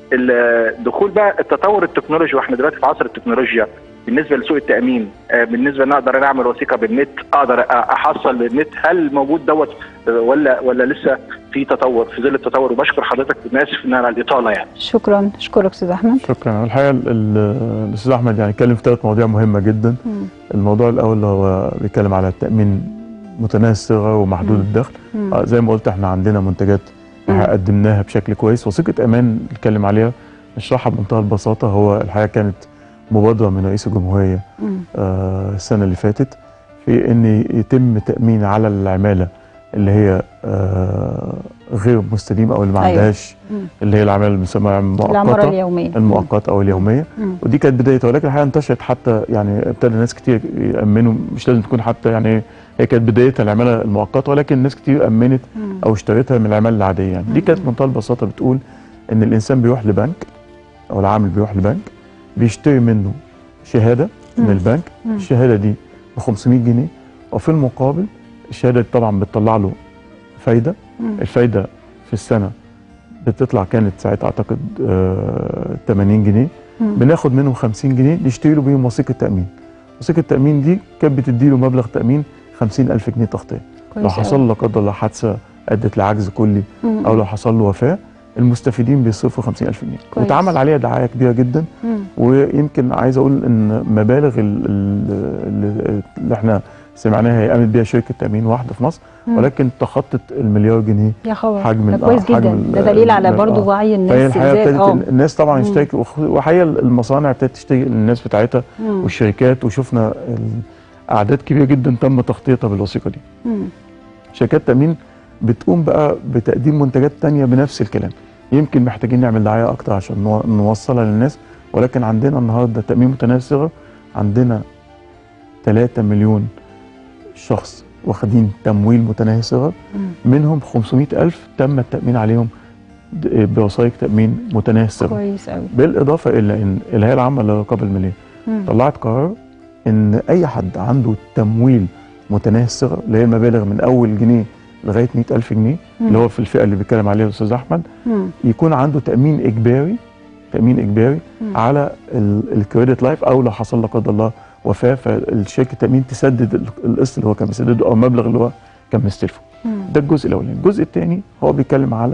S8: الدخول بقى التطور التكنولوجي واحنا دلوقتي في عصر التكنولوجيا بالنسبه لسوق التامين آه، بالنسبه ان اقدر انا اعمل وثيقه بالنت اقدر أ- احصل بالنت هل موجود دوت آه، ولا ولا لسه في تطور في ظل التطور وبشكر حضرتك انا اسف ان انا على الاطاله يعني
S1: شكرا اشكرك استاذ احمد
S7: شكرا الحقيقه ال- ال- الاستاذ احمد يعني اتكلم في ثلاث مواضيع مهمه جدا
S1: مم.
S7: الموضوع الاول اللي هو بيتكلم على التامين متناهي الصغر ومحدود
S1: مم.
S7: الدخل
S1: مم.
S7: آه، زي ما قلت احنا عندنا منتجات
S1: مم.
S7: قدمناها بشكل كويس وثيقه امان نتكلم عليها نشرحها بمنتهى البساطه هو الحقيقه كانت مبادره من رئيس الجمهوريه
S1: مم.
S7: آه، السنه اللي فاتت في ان يتم تامين على العماله اللي هي آه، غير مستديمه او اللي ما
S1: أيوة.
S7: عندهاش
S1: مم.
S7: اللي هي العماله اللي بنسميها
S1: العمارة
S7: المؤقته
S1: اليومية
S7: المؤقته او اليوميه
S1: مم.
S7: ودي كانت بدايتها ولكن الحقيقه انتشرت حتى يعني ابتدى ناس كتير يامنوا مش لازم تكون حتى يعني هي كانت بدايتها العماله المؤقته ولكن ناس كتير امنت
S1: مم.
S7: او اشتريتها من العماله العاديه يعني دي كانت بمنتهى البساطه بتقول ان الانسان بيروح لبنك او العامل بيروح لبنك بيشتري منه شهاده من
S1: مم.
S7: البنك
S1: مم.
S7: الشهاده دي ب 500 جنيه وفي المقابل الشهاده دي طبعا بتطلع له فايده
S1: مم.
S7: الفايده في السنه بتطلع كانت ساعتها اعتقد آه 80 جنيه
S1: مم.
S7: بناخد منهم 50 جنيه نشتري له بيهم وثيقه تامين وثيقه التامين دي كانت بتدي له مبلغ تامين 50000 جنيه تغطيه لو
S1: كويس
S7: حصل
S1: أوي.
S7: لا قدر الله حادثه ادت لعجز كلي
S1: مم.
S7: او لو حصل له وفاه المستفيدين بيصرفوا 50000 جنيه
S1: كويس.
S7: واتعمل عليها دعايه كبيره جدا
S1: مم.
S7: ويمكن عايز اقول ان مبالغ ال- ال- اللي احنا سمعناها هي قامت بيها شركه تامين واحده في مصر
S1: مم.
S7: ولكن تخطت المليار جنيه
S1: يا خبر
S7: حجم
S1: ده
S7: ال-
S1: كويس
S7: حجم
S1: جدا
S7: ال-
S1: ده دليل على
S7: ال-
S1: برضو
S7: آه.
S1: وعي
S7: فهي
S1: الناس
S7: الحقيقه
S1: ازاي اه
S7: ابتدت الناس طبعا
S1: مم.
S7: اشترك وخ- وحقيقه المصانع ابتدت تشتري الناس بتاعتها
S1: مم.
S7: والشركات وشفنا ال- اعداد كبيره جدا تم تغطيتها بالوثيقه دي
S1: مم.
S7: شركات تامين بتقوم بقى بتقديم منتجات تانية بنفس الكلام يمكن محتاجين نعمل دعايه اكتر عشان نو- نوصلها للناس ولكن عندنا النهارده تامين متناهي الصغر عندنا 3 مليون شخص واخدين تمويل متناهي الصغر
S1: مم.
S7: منهم 500 ألف تم التأمين عليهم د- بوثائق تأمين متناهي الصغر
S1: كويس قوي
S7: بالإضافة إلى أن الهيئة العامة للرقابة المالية
S1: مم.
S7: طلعت قرار أن أي حد عنده تمويل متناهي الصغر اللي هي المبالغ من أول جنيه لغاية 100 ألف جنيه
S1: مم.
S7: اللي هو في الفئة اللي بيتكلم عليها الأستاذ أحمد
S1: مم.
S7: يكون عنده تأمين إجباري تأمين إجباري
S1: مم.
S7: على ال- الكريدت لايف أو لو حصل لا قدر الله وفاة فالشركة التأمين تسدد ال- القسط اللي هو كان مسدده أو المبلغ اللي هو كان مستلفه
S1: مم.
S7: ده الجزء الاولاني الجزء الثاني هو بيتكلم على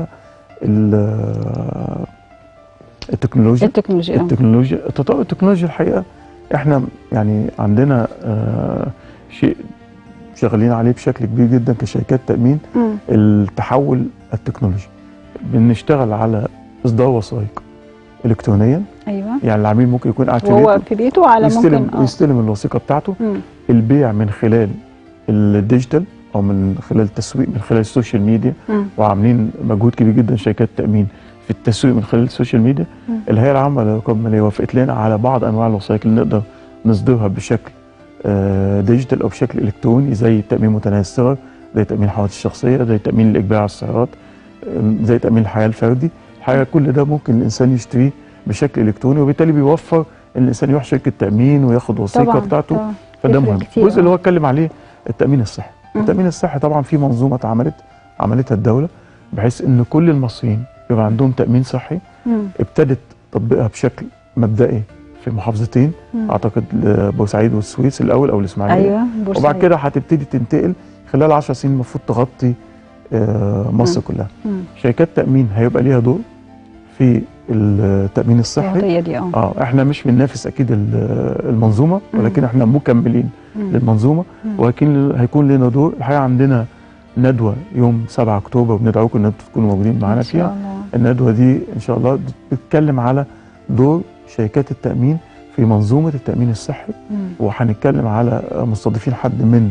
S7: ال- التكنولوجيا
S1: التكنولوجيا آه.
S7: التكنولوجيا تطور التكنولوجيا الحقيقه احنا يعني عندنا آه، شيء شغالين عليه بشكل كبير جدا كشركات تامين
S1: مم.
S7: التحول التكنولوجي بنشتغل على اصدار وثائق الكترونيا
S1: ايوه
S7: يعني العميل ممكن يكون قاعد في
S1: وهو
S7: بيته
S1: في بيته على
S7: يستلم
S1: ممكن اه
S7: يستلم الوثيقه بتاعته
S1: مم.
S7: البيع من خلال الديجيتال او من خلال التسويق من خلال السوشيال ميديا
S1: مم.
S7: وعاملين مجهود كبير جدا شركات تامين في التسويق من خلال السوشيال ميديا
S1: مم.
S7: الهيئه العامه للرقابه الماليه وافقت لنا على بعض انواع الوثائق اللي نقدر نصدرها بشكل آه، ديجيتال او بشكل الكتروني زي تامين متناهي الصغر زي تامين الحوادث الشخصيه زي تامين الاجباري على السيارات آم، زي تامين الحياه الفردي الحقيقه كل ده ممكن الانسان يشتريه بشكل الكتروني وبالتالي بيوفر ان الانسان يروح شركه تامين وياخد وثيقه
S1: طبعا
S7: بتاعته
S1: طبعا.
S7: فده
S1: يفرق
S7: مهم
S1: كتير،
S7: الجزء اللي
S1: آه.
S7: هو اتكلم عليه التامين الصحي
S1: مم.
S7: التامين الصحي طبعا في منظومه اتعملت عملتها الدوله بحيث ان كل المصريين يبقى عندهم تامين صحي
S1: مم.
S7: ابتدت تطبيقها بشكل مبدئي في محافظتين
S1: مم.
S7: اعتقد بورسعيد والسويس الاول او الاسماعيليه
S1: ايوه بورسعيد.
S7: وبعد كده هتبتدي تنتقل خلال 10 سنين المفروض تغطي آه، مصر
S1: مم.
S7: كلها
S1: مم.
S7: شركات تامين هيبقى ليها دور في التامين الصحي
S1: التغطية دي اه
S7: اه احنا مش بننافس اكيد ال- المنظومه
S1: مم.
S7: ولكن احنا مكملين
S1: مم.
S7: للمنظومه
S1: مم.
S7: ولكن هيكون لنا دور الحقيقه عندنا ندوه يوم 7 اكتوبر وبندعوكم ان انتم تكونوا موجودين معانا
S1: إن شاء
S7: فيها
S1: الله.
S7: الندوه دي ان شاء الله بتتكلم على دور شركات التامين في منظومه التامين الصحي
S1: مم.
S7: وهنتكلم على مستضيفين حد من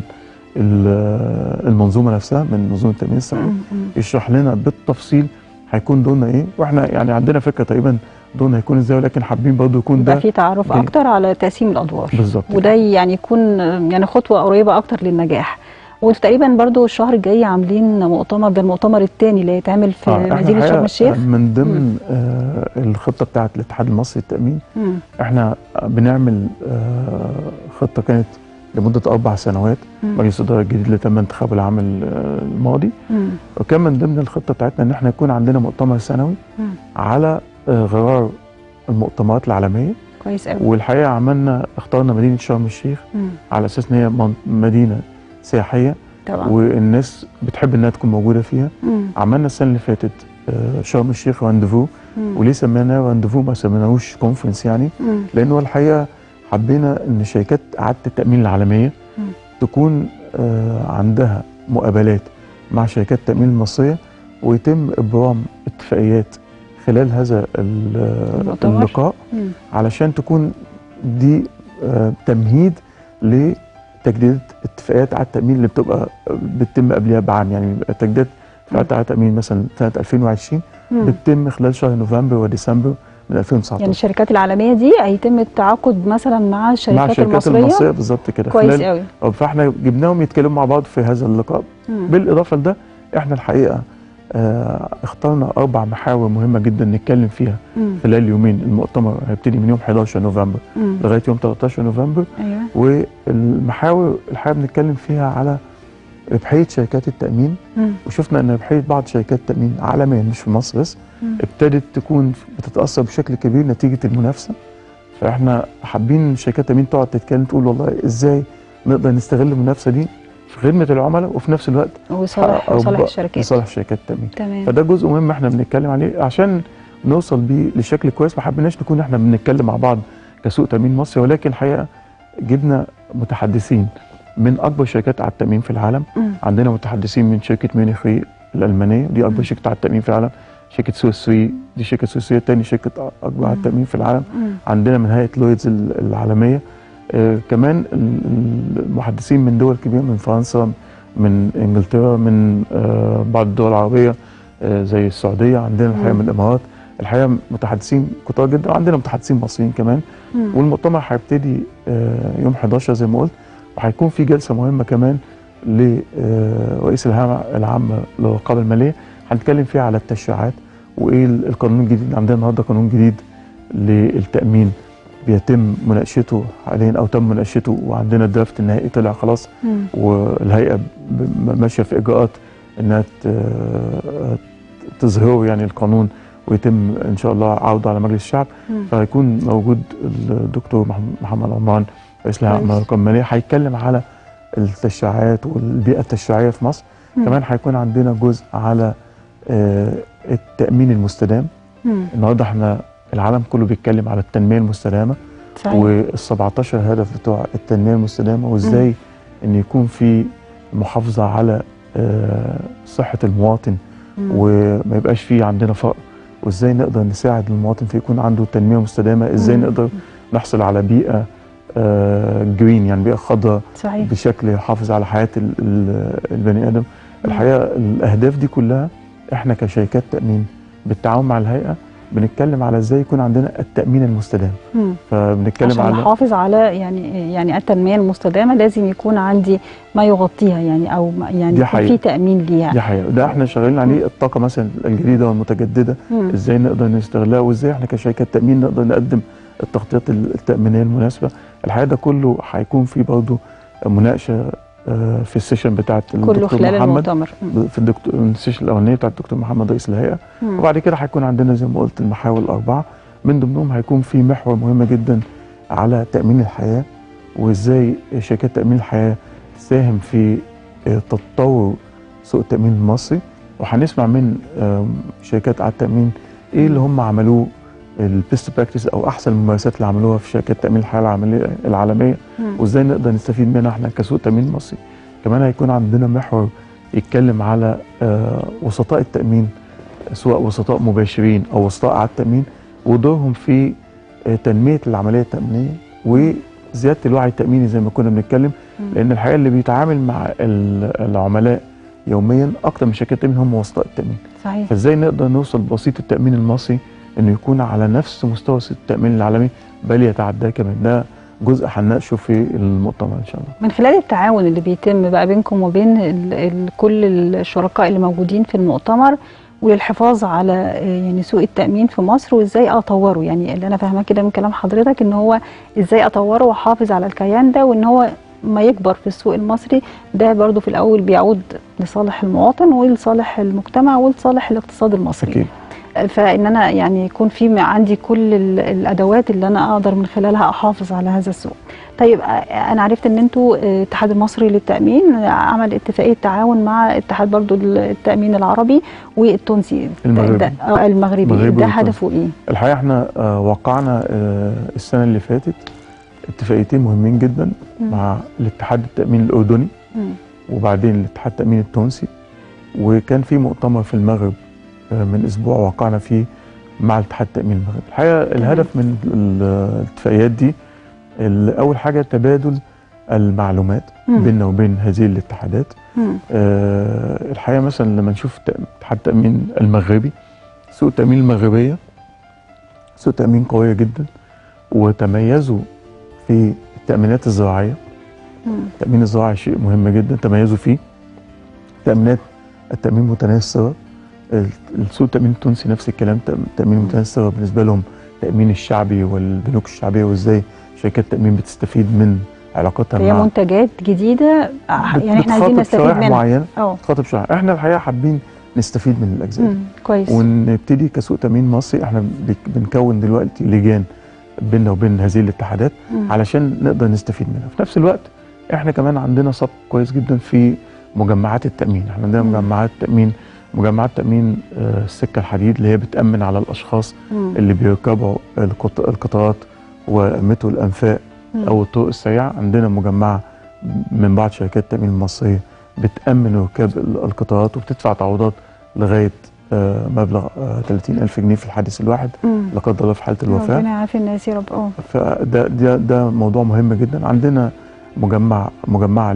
S7: ال- المنظومه نفسها من منظومه التامين الصحي
S1: مم. مم.
S7: يشرح لنا بالتفصيل هيكون دورنا ايه واحنا يعني عندنا فكره تقريبا دورنا هيكون ازاي ولكن حابين برضه يكون
S1: يبقى
S7: ده
S1: في تعرف
S7: جاي.
S1: اكتر على تقسيم الادوار
S7: بالظبط
S1: وده يعني يكون يعني خطوه قريبه اكتر للنجاح وانتوا تقريبا برضو الشهر الجاي عاملين مؤتمر ده المؤتمر الثاني اللي هيتعمل في
S7: آه، إحنا
S1: مدينه
S7: الحقيقة
S1: شرم الشيخ
S7: من ضمن آه الخطه بتاعه الاتحاد المصري للتامين
S1: مم.
S7: احنا بنعمل آه خطه كانت لمده اربع سنوات
S1: مم.
S7: مجلس الاداره الجديد اللي تم انتخابه العام ال- الماضي
S1: مم.
S7: وكان من ضمن الخطه بتاعتنا ان احنا يكون عندنا مؤتمر سنوي
S1: مم.
S7: على آه غرار المؤتمرات العالميه
S1: كويس قوي
S7: والحقيقه عملنا اخترنا مدينه شرم الشيخ
S1: مم.
S7: على اساس ان هي من- مدينه سياحيه
S1: طبعا
S7: والناس بتحب انها تكون موجوده فيها
S1: مم.
S7: عملنا السنه اللي فاتت آه، شرم الشيخ رانديفو
S1: مم.
S7: وليه سميناه رانديفو ما سميناهوش كونفرنس يعني
S1: مم.
S7: لانه الحقيقه حبينا ان شركات اعاده التامين العالميه
S1: مم.
S7: تكون آه، عندها مقابلات مع شركات التامين المصريه ويتم ابرام اتفاقيات خلال هذا ال-
S1: المؤتمر.
S7: اللقاء
S1: مم.
S7: علشان تكون دي آه، تمهيد لتجديد اتفاقيات على التامين اللي بتبقى بتتم قبلها بعام يعني بيبقى تجديد اتفاقيات على التامين مثلا سنه 2020
S1: مم.
S7: بتتم خلال شهر نوفمبر وديسمبر من 2019
S1: يعني الشركات العالميه دي هيتم التعاقد مثلا مع الشركات,
S7: مع الشركات
S1: المصريه
S7: المصريه بالظبط كده
S1: كويس
S7: خلال
S1: قوي
S7: أو فاحنا جبناهم يتكلموا مع بعض في هذا اللقاء
S1: مم.
S7: بالاضافه لده احنا الحقيقه آه اخترنا اربع محاور مهمه جدا نتكلم فيها
S1: مم.
S7: خلال يومين المؤتمر هيبتدي من يوم 11 نوفمبر
S1: مم.
S7: لغايه يوم 13 نوفمبر
S1: ايوه
S7: والمحاور الحقيقه بنتكلم فيها على ربحيه شركات التامين
S1: مم.
S7: وشفنا ان ربحيه بعض شركات التامين عالميا مش في مصر بس
S1: مم.
S7: ابتدت تكون بتتاثر بشكل كبير نتيجه المنافسه فاحنا حابين شركات التامين تقعد تتكلم تقول والله ازاي نقدر نستغل المنافسه دي في خدمه العملاء وفي نفس الوقت
S1: وصالح
S7: نحقق
S1: وصالح
S7: أرباح
S1: الشركات
S7: لصالح شركات التامين
S1: تمام
S7: فده جزء مهم احنا بنتكلم عليه عشان نوصل بيه لشكل كويس ما حبيناش نكون احنا بنتكلم مع بعض كسوق تامين مصري ولكن الحقيقه جبنا متحدثين من اكبر شركات على التامين في العالم
S1: مم.
S7: عندنا متحدثين من شركه ميونخ ري الالمانيه دي اكبر شركه على التامين في العالم شركه سويس ري دي شركه سويسريه تاني شركه اكبر على التامين في العالم
S1: مم.
S7: عندنا من هيئه لويدز ال- العالميه آه كمان ال- ال- المحدثين من دول كبيره من فرنسا من انجلترا من آه بعض الدول العربيه آه زي السعوديه عندنا الحقيقه
S1: مم.
S7: من الامارات الحقيقه متحدثين كتار جدا وعندنا متحدثين مصريين كمان
S1: مم.
S7: والمؤتمر هيبتدي آه، يوم 11 زي ما قلت وهيكون في جلسه مهمه كمان لرئيس الهيئه العامه للرقابه الماليه هنتكلم فيها على التشريعات وايه ال- القانون الجديد عندنا النهارده قانون جديد للتامين بيتم مناقشته حاليا او تم مناقشته وعندنا الدرافت النهائي طلع خلاص
S1: مم.
S7: والهيئه ب- ماشيه في اجراءات انها ت- تظهره يعني القانون ويتم ان شاء الله عوده على مجلس الشعب
S1: مم.
S7: فهيكون موجود الدكتور مح- محمد عمران رئيس الهيئه
S1: كويس.
S7: العامه للرقابه الماليه هيتكلم على التشريعات والبيئه التشريعيه في مصر
S1: مم.
S7: كمان هيكون عندنا جزء على آه، التامين المستدام
S1: مم.
S7: النهارده احنا العالم كله بيتكلم على التنميه المستدامه
S1: صحيح
S7: وال 17 هدف بتوع التنميه المستدامه وازاي ان يكون في محافظه على آه، صحه المواطن
S1: مم.
S7: وما يبقاش في عندنا فقر وازاي نقدر نساعد المواطن في يكون عنده تنميه مستدامه ازاي
S1: مم.
S7: نقدر نحصل على بيئه آه، جرين يعني بيئه خضراء
S1: صحيح
S7: بشكل يحافظ على حياه ال- ال- البني ادم الحقيقه الاهداف دي كلها احنا كشركات تامين بالتعاون مع الهيئه بنتكلم على ازاي يكون عندنا التامين المستدام
S1: مم.
S7: فبنتكلم
S1: عشان
S7: على
S1: نحافظ على يعني يعني التنميه المستدامه لازم يكون عندي ما يغطيها يعني او ما- يعني
S7: دي
S1: يكون
S7: حقيقة.
S1: في تامين ليها
S7: دي حقيقه ده احنا شغالين عليه الطاقه مثلا الجديده والمتجدده
S1: مم.
S7: ازاي نقدر نستغلها وازاي احنا كشركات تامين نقدر نقدم التغطيات التامينيه المناسبه الحقيقه ده كله هيكون فيه برضه مناقشه آه، في السيشن بتاعه
S1: كله
S7: الدكتور
S1: خلال
S7: محمد
S1: المؤتمر مم.
S7: في الدكتور السيشن الاولانيه بتاعه الدكتور محمد رئيس الهيئه
S1: مم.
S7: وبعد كده هيكون عندنا زي ما قلت المحاور الاربعه من ضمنهم هيكون في محور مهم جدا على تامين الحياه وازاي شركات تامين الحياه تساهم في آه، تطور سوق التامين المصري وهنسمع من آم، شركات على التامين ايه اللي هم عملوه البيست براكتس او احسن الممارسات اللي عملوها في شركات تامين الحياه العالميه العالميه
S1: مم.
S7: وازاي نقدر نستفيد منها احنا كسوق تامين مصري كمان هيكون عندنا محور يتكلم على آه، وسطاء التامين سواء وسطاء مباشرين او وسطاء على التامين ودورهم في آه، تنميه العمليه التامينيه وزياده الوعي التاميني زي ما كنا بنتكلم
S1: مم.
S7: لان الحقيقه اللي بيتعامل مع ال- العملاء يوميا اكتر من شركات التامين هم وسطاء التامين
S1: صحيح
S7: فازاي نقدر نوصل بسيط التامين المصري انه يكون على نفس مستوى التامين العالمي بل يتعداه كمان ده جزء هنناقشه في المؤتمر ان شاء الله
S1: من خلال التعاون اللي بيتم بقى بينكم وبين ال ال كل الشركاء اللي موجودين في المؤتمر وللحفاظ على آه، يعني سوق التأمين في مصر وازاي اطوره يعني اللي انا فاهماه كده من كلام حضرتك ان هو ازاي اطوره واحافظ على الكيان ده وان هو ما يكبر في السوق المصري ده برضو في الاول بيعود لصالح المواطن ولصالح المجتمع ولصالح الاقتصاد المصري
S7: اكيد
S1: فان انا يعني يكون في م- عندي كل ال- الادوات اللي انا اقدر من خلالها احافظ على هذا السوق. طيب آه، انا عرفت ان انتوا آه، الاتحاد المصري للتامين آه، عمل اتفاقيه تعاون مع اتحاد برضو التامين العربي والتونسي
S7: المغربي.
S1: ده آه، المغربي
S7: المغربي
S1: ده
S7: والتونسي.
S1: هدفه ايه؟
S7: الحقيقه احنا آه، وقعنا آه، السنه اللي فاتت اتفاقيتين مهمين جدا
S1: مم.
S7: مع الاتحاد التامين الاردني
S1: مم.
S7: وبعدين الاتحاد التامين التونسي وكان في مؤتمر في المغرب آه، من اسبوع وقعنا فيه مع الاتحاد التامين المغربي الحقيقه الهدف من ال- الاتفاقيات دي ال- اول حاجه تبادل المعلومات
S1: مم.
S7: بيننا وبين هذه الاتحادات
S1: مم.
S7: آه، الحقيقه مثلا لما نشوف ت- اتحاد التامين المغربي سوق التامين المغربيه سوق تامين قويه جدا وتميزوا في التامينات الزراعيه
S1: مم.
S7: التامين الزراعي شيء مهم جدا تميزوا فيه تامينات التامين متناهي الصغر ال- السوق التامين التونسي نفس الكلام تأم- التامين متناهي الصغر بالنسبه لهم التامين الشعبي والبنوك الشعبيه وازاي شركات التامين بتستفيد من علاقتها
S1: هي
S7: مع
S1: منتجات جديده آه،
S7: بت-
S1: يعني احنا عايزين
S7: بتخاطب
S1: نستفيد
S7: شرائح
S1: منها
S7: معينه
S1: اه
S7: تخاطب شرائح احنا الحقيقه حابين نستفيد من الاجزاء دي
S1: مم. كويس
S7: ونبتدي كسوق تامين مصري احنا بك- بنكون دلوقتي لجان بيننا وبين هذه الاتحادات
S1: مم.
S7: علشان نقدر نستفيد منها في نفس الوقت احنا كمان عندنا سبق كويس جدا في مجمعات التامين احنا عندنا
S1: مم.
S7: مجمعات تامين مجمعات تامين آه، السكه الحديد اللي هي بتامن على الاشخاص
S1: مم.
S7: اللي بيركبوا القط- القطارات ومترو الانفاق
S1: مم.
S7: او الطرق السريعه عندنا مجمعه من بعض شركات التامين المصريه بتامن ركاب ال- القطارات وبتدفع تعويضات لغايه آه، مبلغ آه، 30000 جنيه في الحادث الواحد
S1: مم.
S7: لا قدر الله في حاله الوفاه
S1: ربنا يعافي الناس يا رب اه
S7: فده ده ده موضوع مهم جدا عندنا مجمع مجمع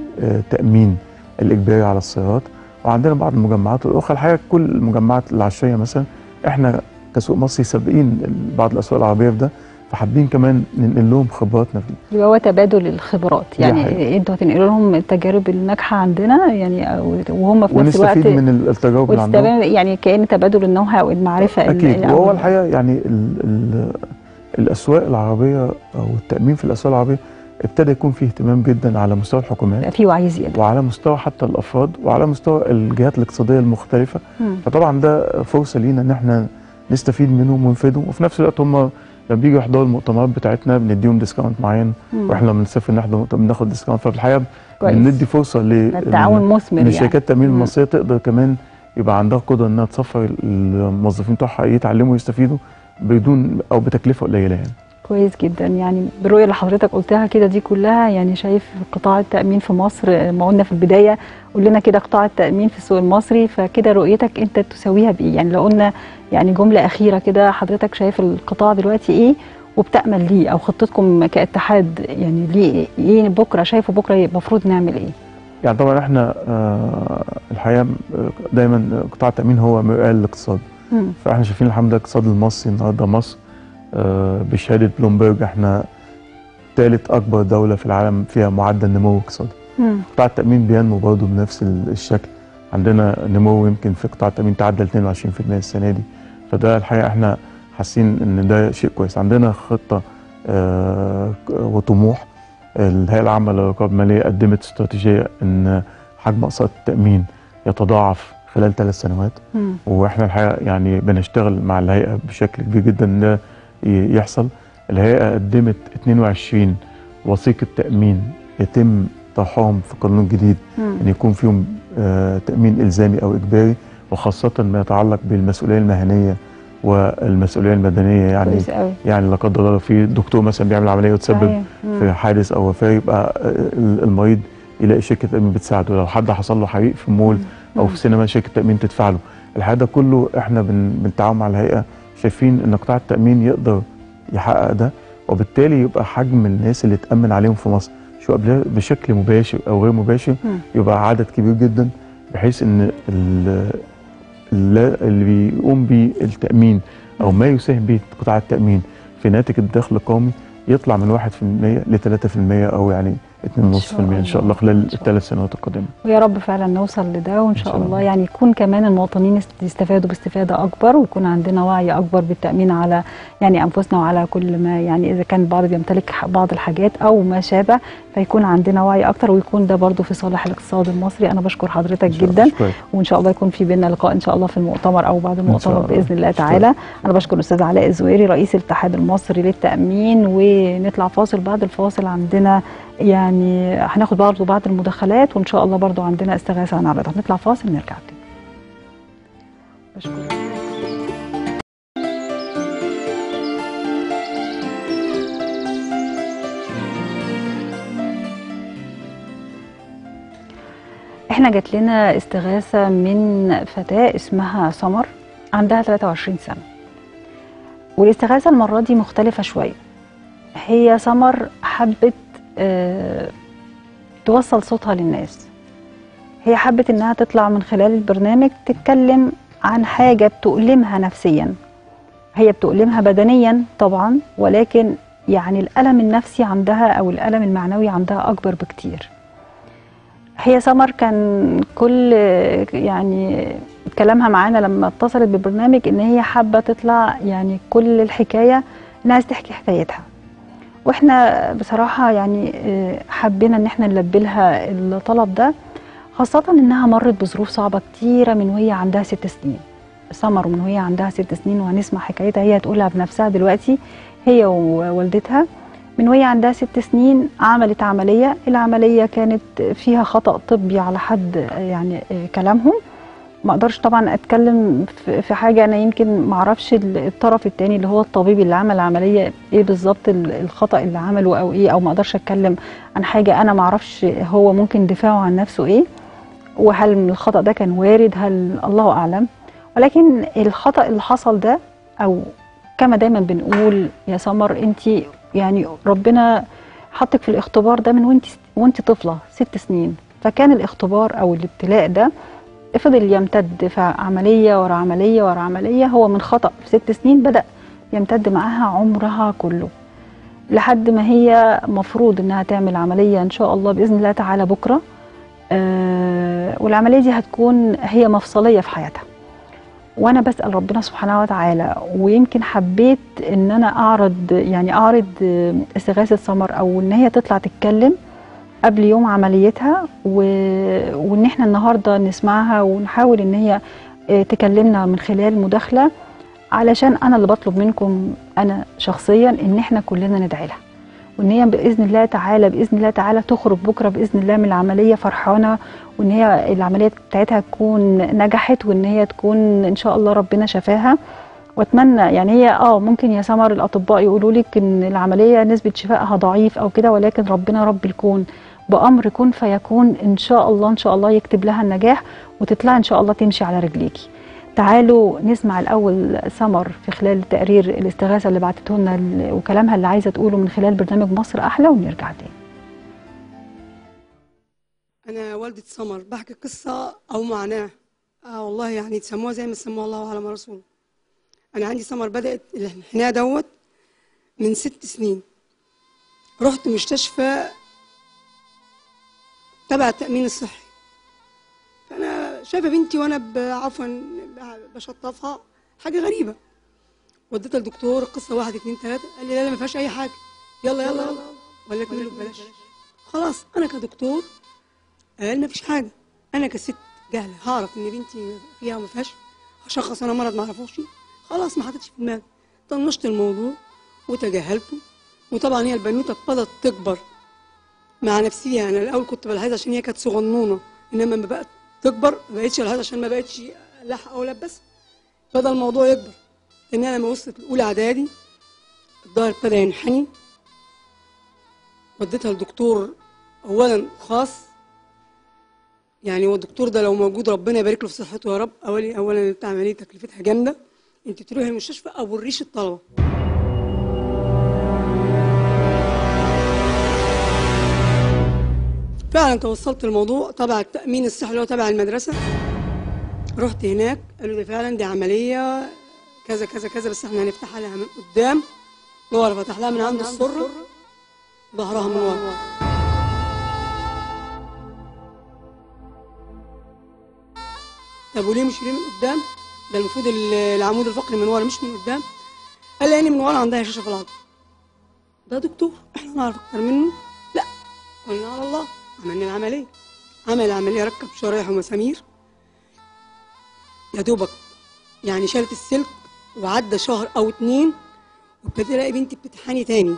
S7: لتامين الاجباري على السيارات وعندنا بعض المجمعات الاخرى الحقيقه كل المجمعات العشريه مثلا احنا كسوق مصري سابقين بعض الاسواق العربيه في ده فحابين كمان ننقل لهم خبراتنا في
S1: يبقى هو تبادل الخبرات
S7: دي
S1: يعني
S7: حقيقة.
S1: انتوا هتنقلوا لهم التجارب الناجحه عندنا يعني أو- وهم في نفس الوقت
S7: ونستفيد من التجارب اللي عندهم
S1: وتستخدم يعني كان تبادل النو هاو المعرفه ال-
S7: اكيد
S1: ال-
S7: وهو
S1: أو-
S7: الحقيقه يعني ال ال الاسواق العربيه او التامين في الاسواق العربيه ابتدى يكون فيه اهتمام جدا على مستوى الحكومات
S1: يبقى في وعي زياده
S7: وعلى مستوى حتى الافراد وعلى مستوى الجهات الاقتصاديه المختلفه
S1: مم.
S7: فطبعا ده فرصه لينا ان احنا نستفيد منهم ونفيدهم وفي نفس الوقت هم لما بييجوا يحضروا المؤتمرات بتاعتنا بنديهم ديسكاونت معين
S1: مم.
S7: واحنا لما بنسافر نحضر مؤتمر بناخد ديسكاونت ففي الحقيقه
S1: كويس.
S7: بندي فرصه ل
S1: التعاون مثمر
S7: ان
S1: يعني
S7: شركات التامين
S1: مم.
S7: المصريه تقدر كمان يبقى عندها قدره انها تسفر الموظفين بتوعها يتعلموا ويستفيدوا بدون او بتكلفه قليله يعني
S1: كويس جدا يعني بالرؤيه اللي حضرتك قلتها كده دي كلها يعني شايف قطاع التامين في مصر آه، ما قلنا في البدايه قول لنا كده قطاع التامين في السوق المصري فكده رؤيتك انت تساويها بايه يعني لو قلنا يعني جمله اخيره كده حضرتك شايف القطاع دلوقتي ايه وبتامل ليه او خطتكم كاتحاد يعني ليه ايه بكره شايفه بكره المفروض نعمل ايه
S7: يعني طبعا احنا آه، الحقيقه آه، دايما قطاع التامين هو مرآة الاقتصاد
S1: مم.
S7: فاحنا شايفين الحمد لله الاقتصاد المصري النهارده مصر آه، بشهاده بلومبرج احنا ثالث اكبر دوله في العالم فيها معدل نمو اقتصادي
S1: مم.
S7: قطاع التامين بينمو برضه بنفس ال- الشكل عندنا نمو يمكن في قطاع التامين تعدى 22% السنه دي فده الحقيقه احنا حاسين ان ده شيء كويس عندنا خطه آه، وطموح الهيئه العامه للرقابه الماليه قدمت استراتيجيه ان حجم اقساط التامين يتضاعف خلال ثلاث سنوات
S1: مم.
S7: واحنا الحقيقه يعني بنشتغل مع الهيئه بشكل كبير جدا ان ده ي- يحصل الهيئه قدمت 22 وثيقه تامين يتم طرحهم في قانون جديد
S1: مم.
S7: ان يكون فيهم آه، تامين الزامي او اجباري وخاصه ما يتعلق بالمسؤوليه المهنيه والمسؤوليه المدنيه يعني
S1: كويس قوي
S7: يعني لا قدر الله لو في دكتور مثلا بيعمل عمليه وتسبب
S1: صحيح. مم.
S7: في حادث او وفاه يبقى آه، المريض يلاقي شركه تامين بتساعده لو حد حصل له حريق في مول او في سينما شركه تامين تدفع له الحقيقه ده كله احنا بن- بالتعاون مع الهيئه شايفين ان قطاع التامين يقدر يحقق ده وبالتالي يبقى حجم الناس اللي تامن عليهم في مصر سواء بلا- بشكل مباشر او غير مباشر
S1: مم.
S7: يبقى عدد كبير جدا بحيث ان ال- ال- اللي بيقوم بيه التامين او ما يساهم به قطاع التامين في ناتج الدخل القومي يطلع من 1% ل 3% او يعني 2.5% ان شاء الله خلال الثلاث سنوات القادمه
S1: ويا رب فعلا نوصل لده وان شاء
S7: شاء
S1: الله
S7: الله.
S1: يعني يكون كمان المواطنين يست- يستفادوا باستفاده اكبر ويكون عندنا وعي اكبر بالتامين على يعني انفسنا وعلى كل ما يعني اذا كان البعض بيمتلك ح- بعض الحاجات او ما شابه فيكون عندنا وعي اكتر ويكون ده برضو في صالح الاقتصاد المصري انا بشكر حضرتك
S7: إن شاء الله.
S1: جدا
S7: شكراً.
S1: وان شاء الله يكون في بينا لقاء ان شاء الله في المؤتمر او بعد المؤتمر
S7: الله.
S1: باذن الله تعالى انا بشكر الاستاذ علاء الزويري رئيس الاتحاد المصري للتامين ونطلع فاصل بعد الفاصل عندنا يعني هناخد برضه بعض المداخلات وان شاء الله برضه عندنا استغاثه هنعرضها نطلع فاصل نرجع تاني بشكرك احنا جات لنا استغاثه من فتاه اسمها سمر عندها 23 سنه والاستغاثه المره دي مختلفه شويه هي سمر حبت آه، توصل صوتها للناس هي حبت انها تطلع من خلال البرنامج تتكلم عن حاجه بتؤلمها نفسيا هي بتؤلمها بدنيا طبعا ولكن يعني الالم النفسي عندها او الالم المعنوي عندها اكبر بكتير هي سمر كان كل يعني كلامها معانا لما اتصلت بالبرنامج ان هي حابه تطلع يعني كل الحكايه انها عايزة تحكي حكايتها واحنا بصراحه يعني آه، حبينا ان احنا نلبي لها الطلب ده خاصه انها مرت بظروف صعبه كتيره من وهي عندها ست سنين سمر من وهي عندها ست سنين وهنسمع حكايتها هي هتقولها بنفسها دلوقتي هي ووالدتها من وهي عندها ست سنين عملت عملية العملية كانت فيها خطأ طبي على حد يعني كلامهم ما اقدرش طبعا اتكلم في- في حاجه انا يمكن ما اعرفش ال- الطرف الثاني اللي هو الطبيب اللي عمل العمليه ايه بالظبط ال- الخطا اللي عمله او ايه او ما اقدرش اتكلم عن حاجه انا ما اعرفش هو ممكن دفاعه عن نفسه ايه وهل من الخطا ده كان وارد هل الله اعلم ولكن الخطا اللي حصل ده او كما دايما بنقول يا سمر انت يعني ربنا حطك في الاختبار ده من وانت وانت طفله ست سنين فكان الاختبار او الابتلاء ده فضل يمتد في عمليه ورا عمليه ورا عمليه هو من خطا في ست سنين بدا يمتد معاها عمرها كله لحد ما هي مفروض انها تعمل عمليه ان شاء الله باذن الله تعالى بكره آه والعمليه دي هتكون هي مفصليه في حياتها وانا بسال ربنا سبحانه وتعالى ويمكن حبيت ان انا اعرض يعني اعرض آه، استغاثه سمر او ان هي تطلع تتكلم قبل يوم عمليتها و... وان احنا النهارده نسمعها ونحاول ان هي آه، تكلمنا من خلال مداخله علشان انا اللي بطلب منكم انا شخصيا ان احنا كلنا ندعي لها وان هي باذن الله تعالى باذن الله تعالى تخرج بكره باذن الله من العمليه فرحانه وان هي العمليه بتاعتها تكون نجحت وان هي تكون ان شاء الله ربنا شفاها واتمنى يعني هي اه ممكن يا سمر الاطباء يقولوا لك ان العمليه نسبه شفائها ضعيف او كده ولكن ربنا رب الكون بامر كن فيكون ان شاء الله ان شاء الله يكتب لها النجاح وتطلع ان شاء الله تمشي على رجليكي تعالوا نسمع الاول سمر في خلال تقرير الاستغاثه اللي بعتته لنا ال- وكلامها اللي عايزه تقوله من خلال برنامج مصر احلى ونرجع تاني
S9: أنا والدة سمر بحكي قصة أو معناه آه والله يعني تسموها زي ما سموها الله أعلم ورسوله انا عندي سمر بدات الانحناء دوت من ست سنين رحت مستشفى تبع التامين الصحي فانا شايفه بنتي وانا ب- عفوا ب- بشطفها حاجه غريبه وديتها للدكتور القصه واحد اتنين تلاته قال لي لا لا ما فيهاش اي حاجه يلا يلا يلا ولا لك منه ببلاش خلاص انا كدكتور قال ما فيش حاجه انا كست جهله هعرف ان بنتي فيها ما فيهاش هشخص انا مرض ما اعرفوش خلاص ما حطيتش في دماغي طنشت الموضوع وتجاهلته وطبعا هي البنوته ابتدت تكبر مع نفسها انا الاول كنت بلاحظها عشان هي كانت صغنونه انما لما بقت تكبر ما بقتش الحاجه عشان ما بقتش لحق او لبس بدا الموضوع يكبر ان انا لما وصلت الاولى اعدادي الظهر ابتدى ينحني وديتها لدكتور اولا خاص يعني هو الدكتور ده لو موجود ربنا يبارك له في صحته يا رب اولا اولا بتاع عمليه تكلفتها جامده انت تروحي المستشفى ابو الريش الطلبه فعلا توصلت الموضوع تبع التامين الصحي اللي هو تبع المدرسه رحت هناك قالوا لي فعلا دي عمليه كذا كذا كذا بس احنا هنفتحها لها من قدام ورا فتح لها من عند السره ظهرها من ورا طب وليه مش ليه من قدام ده المفروض ال- العمود الفقري من ورا مش من قدام قال لي يعني من ورا عندها هشاشه في العظم ده دكتور احنا نعرف اكتر منه لا قلنا على الله عملنا العمليه عمل العمليه ركب شرايح ومسامير يا دوبك يعني شالت السلك وعدى شهر او اتنين وابتديت الاقي بنتي بتتحني تاني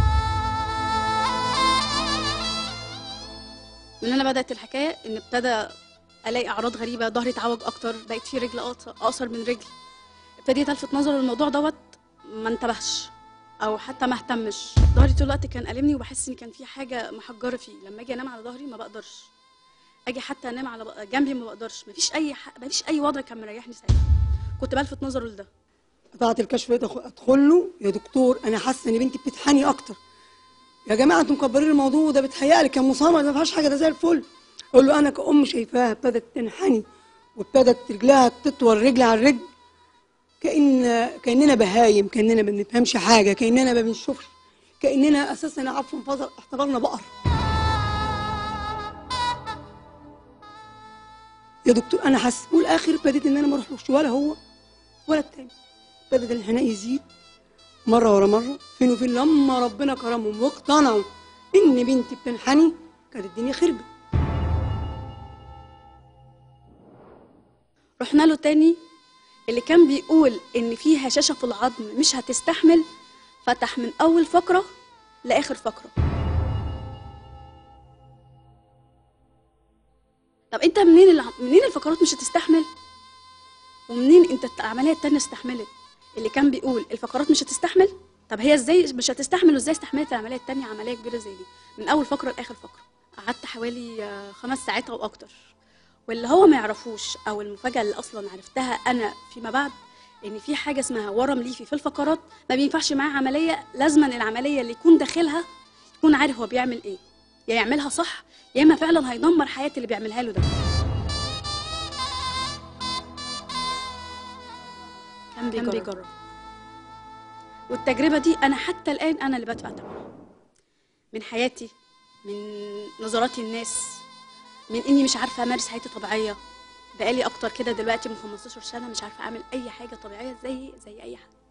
S10: من هنا بدات الحكايه ان ابتدى الاقي اعراض غريبه ظهري اتعوج اكتر بقت في رجل أقص- اقصر من رجل ابتديت الفت نظر للموضوع دوت ما انتبهش او حتى ما اهتمش ظهري طول الوقت كان ألمني وبحس ان كان في حاجه محجره فيه لما اجي انام على ظهري ما بقدرش اجي حتى انام على بق- جنبي ما بقدرش مفيش اي ح... مفيش اي وضع كان مريحني ساعتها كنت بلفت نظره لده
S9: قطعت الكشف بقيت أخ- ادخل له يا دكتور انا حاسه ان بنتي بتتحني اكتر يا جماعه انتوا مكبرين الموضوع ده بتهيألي كان مصمم ده ما فيهاش حاجه ده زي الفل اقول له انا كأم شايفاها ابتدت تنحني وابتدت رجلها تطول رجل عن رجل كأن كأننا بهايم كأننا ما بنفهمش حاجه كأننا ما بنشوفش كأننا اساسا عفوا فضل اعتبرنا بقر يا دكتور انا حاسه والاخر ابتديت ان انا ما اروحلوش ولا هو ولا التاني ابتدت الانحناء يزيد مره ورا مره فين وفين لما ربنا كرمهم واقتنعوا ان بنتي بتنحني كانت الدنيا خربت
S10: رحنا له تاني اللي كان بيقول ان في هشاشه في العظم مش هتستحمل فتح من اول فقره لاخر فقره طب انت منين الع... منين الفقرات مش هتستحمل ومنين انت العمليه التانية استحملت اللي كان بيقول الفقرات مش هتستحمل طب هي ازاي مش هتستحمل وازاي استحملت العمليه التانية عمليه كبيره زي دي من اول فقره لاخر فقره قعدت حوالي آه، خمس ساعات او اكتر واللي هو ما يعرفوش او المفاجاه اللي اصلا عرفتها انا فيما بعد ان في حاجه اسمها ورم ليفي في الفقرات ما بينفعش معاه عمليه لازما العمليه اللي يكون داخلها يكون عارف هو بيعمل ايه يا يعملها صح يا اما فعلا هيدمر حياه اللي بيعملها له ده كان بيجرب, كان بيجرب. والتجربه دي انا حتى الان انا اللي بدفع ثمنها من حياتي من نظرات الناس من اني مش عارفه امارس حياتي طبيعيه بقالي اكتر كده دلوقتي من 15 سنه مش عارفه اعمل اي حاجه طبيعيه زي زي اي حد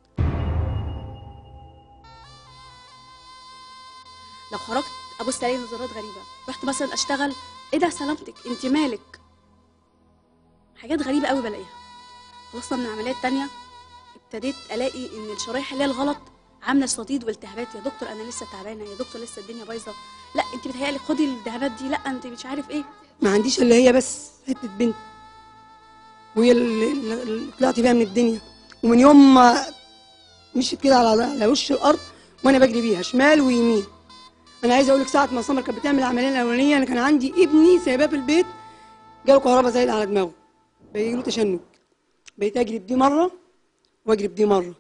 S10: لو خرجت ابص الاقي نظرات غريبه رحت مثلا اشتغل ايه ده سلامتك انت مالك حاجات غريبه قوي بلاقيها خلصنا من العمليه التانية ابتديت الاقي ان الشرايح اللي هي الغلط عامله صديد والتهابات يا دكتور انا لسه تعبانه يا دكتور لسه الدنيا بايظه لا انت بتهيألي خدي الالتهابات دي لا انت مش عارف ايه
S9: ما عنديش الا هي بس حته بنت وهي اللي اللي طلعت بيها من الدنيا ومن يوم ما مشيت كده على على وش الارض وانا بجري بيها شمال ويمين انا عايزه اقول لك ساعه ما سمر كانت بتعمل العمليه الاولانيه انا كان عندي ابني سايباه في البيت جاله كهرباء زايد على دماغه بيجي له تشنج بقيت اجري بدي مره واجري بدي مره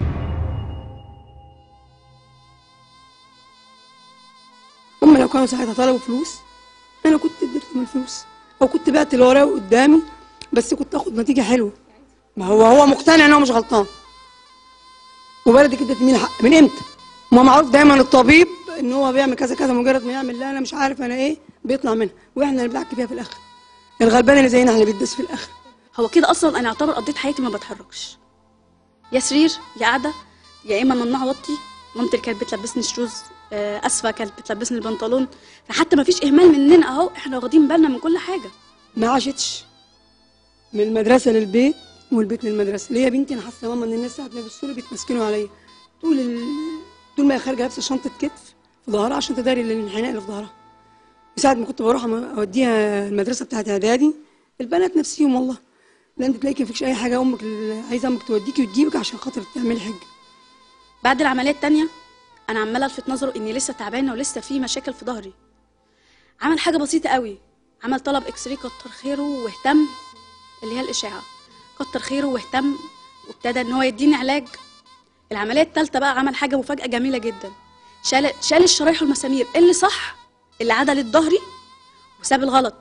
S9: هم لو كانوا ساعتها طلبوا فلوس انا كنت اديتهم الفلوس او كنت بعت اللي ورايا قدامي بس كنت اخد نتيجه حلوه ما هو هو مقتنع ان هو مش غلطان وبلدي كده مين حق من امتى ما معروف دايما الطبيب ان هو بيعمل كذا كذا مجرد ما يعمل لا انا مش عارف انا ايه بيطلع منها واحنا اللي بنعك فيها في الاخر الغلبان اللي زينا احنا اللي بيدس في الاخر
S10: هو كده اصلا انا اعتبر قضيت حياتي ما بتحركش يا سرير يا قاعده يا اما ممنوع اوطي مامتي اللي كانت بتلبسني الشوز آه، اسفه كانت بتلبسني البنطلون فحتى ما فيش اهمال مننا اهو احنا واخدين بالنا من كل حاجه
S9: ما عاشتش من المدرسه للبيت والبيت للمدرسه ليه يا بنتي انا حاسه يا ماما ان الناس ساعه ما بيبصوا لي بيتمسكنوا عليا طول ال... طول ما هي خارجه لابسه شنطه كتف في ظهرها عشان تداري الانحناء اللي في ظهرها ساعة ما كنت بروح أم- اوديها المدرسه بتاعت اعدادي البنات نفسيهم والله لا انت تلاقيكي مفيش اي حاجه امك اللي عايزه امك توديكي وتجيبك عشان خاطر تعملي حاجه
S10: بعد العمليه التانية انا عماله الفت نظره اني لسه تعبانه ولسه في مشاكل في ظهري عمل حاجه بسيطه قوي عمل طلب اكس راي كتر خيره واهتم اللي هي الاشعه كتر خيره واهتم وابتدى ان هو يديني علاج العمليه الثالثه بقى عمل حاجه مفاجاه جميله جدا شال شال الشرايح والمسامير اللي صح اللي عدلت ظهري وساب الغلط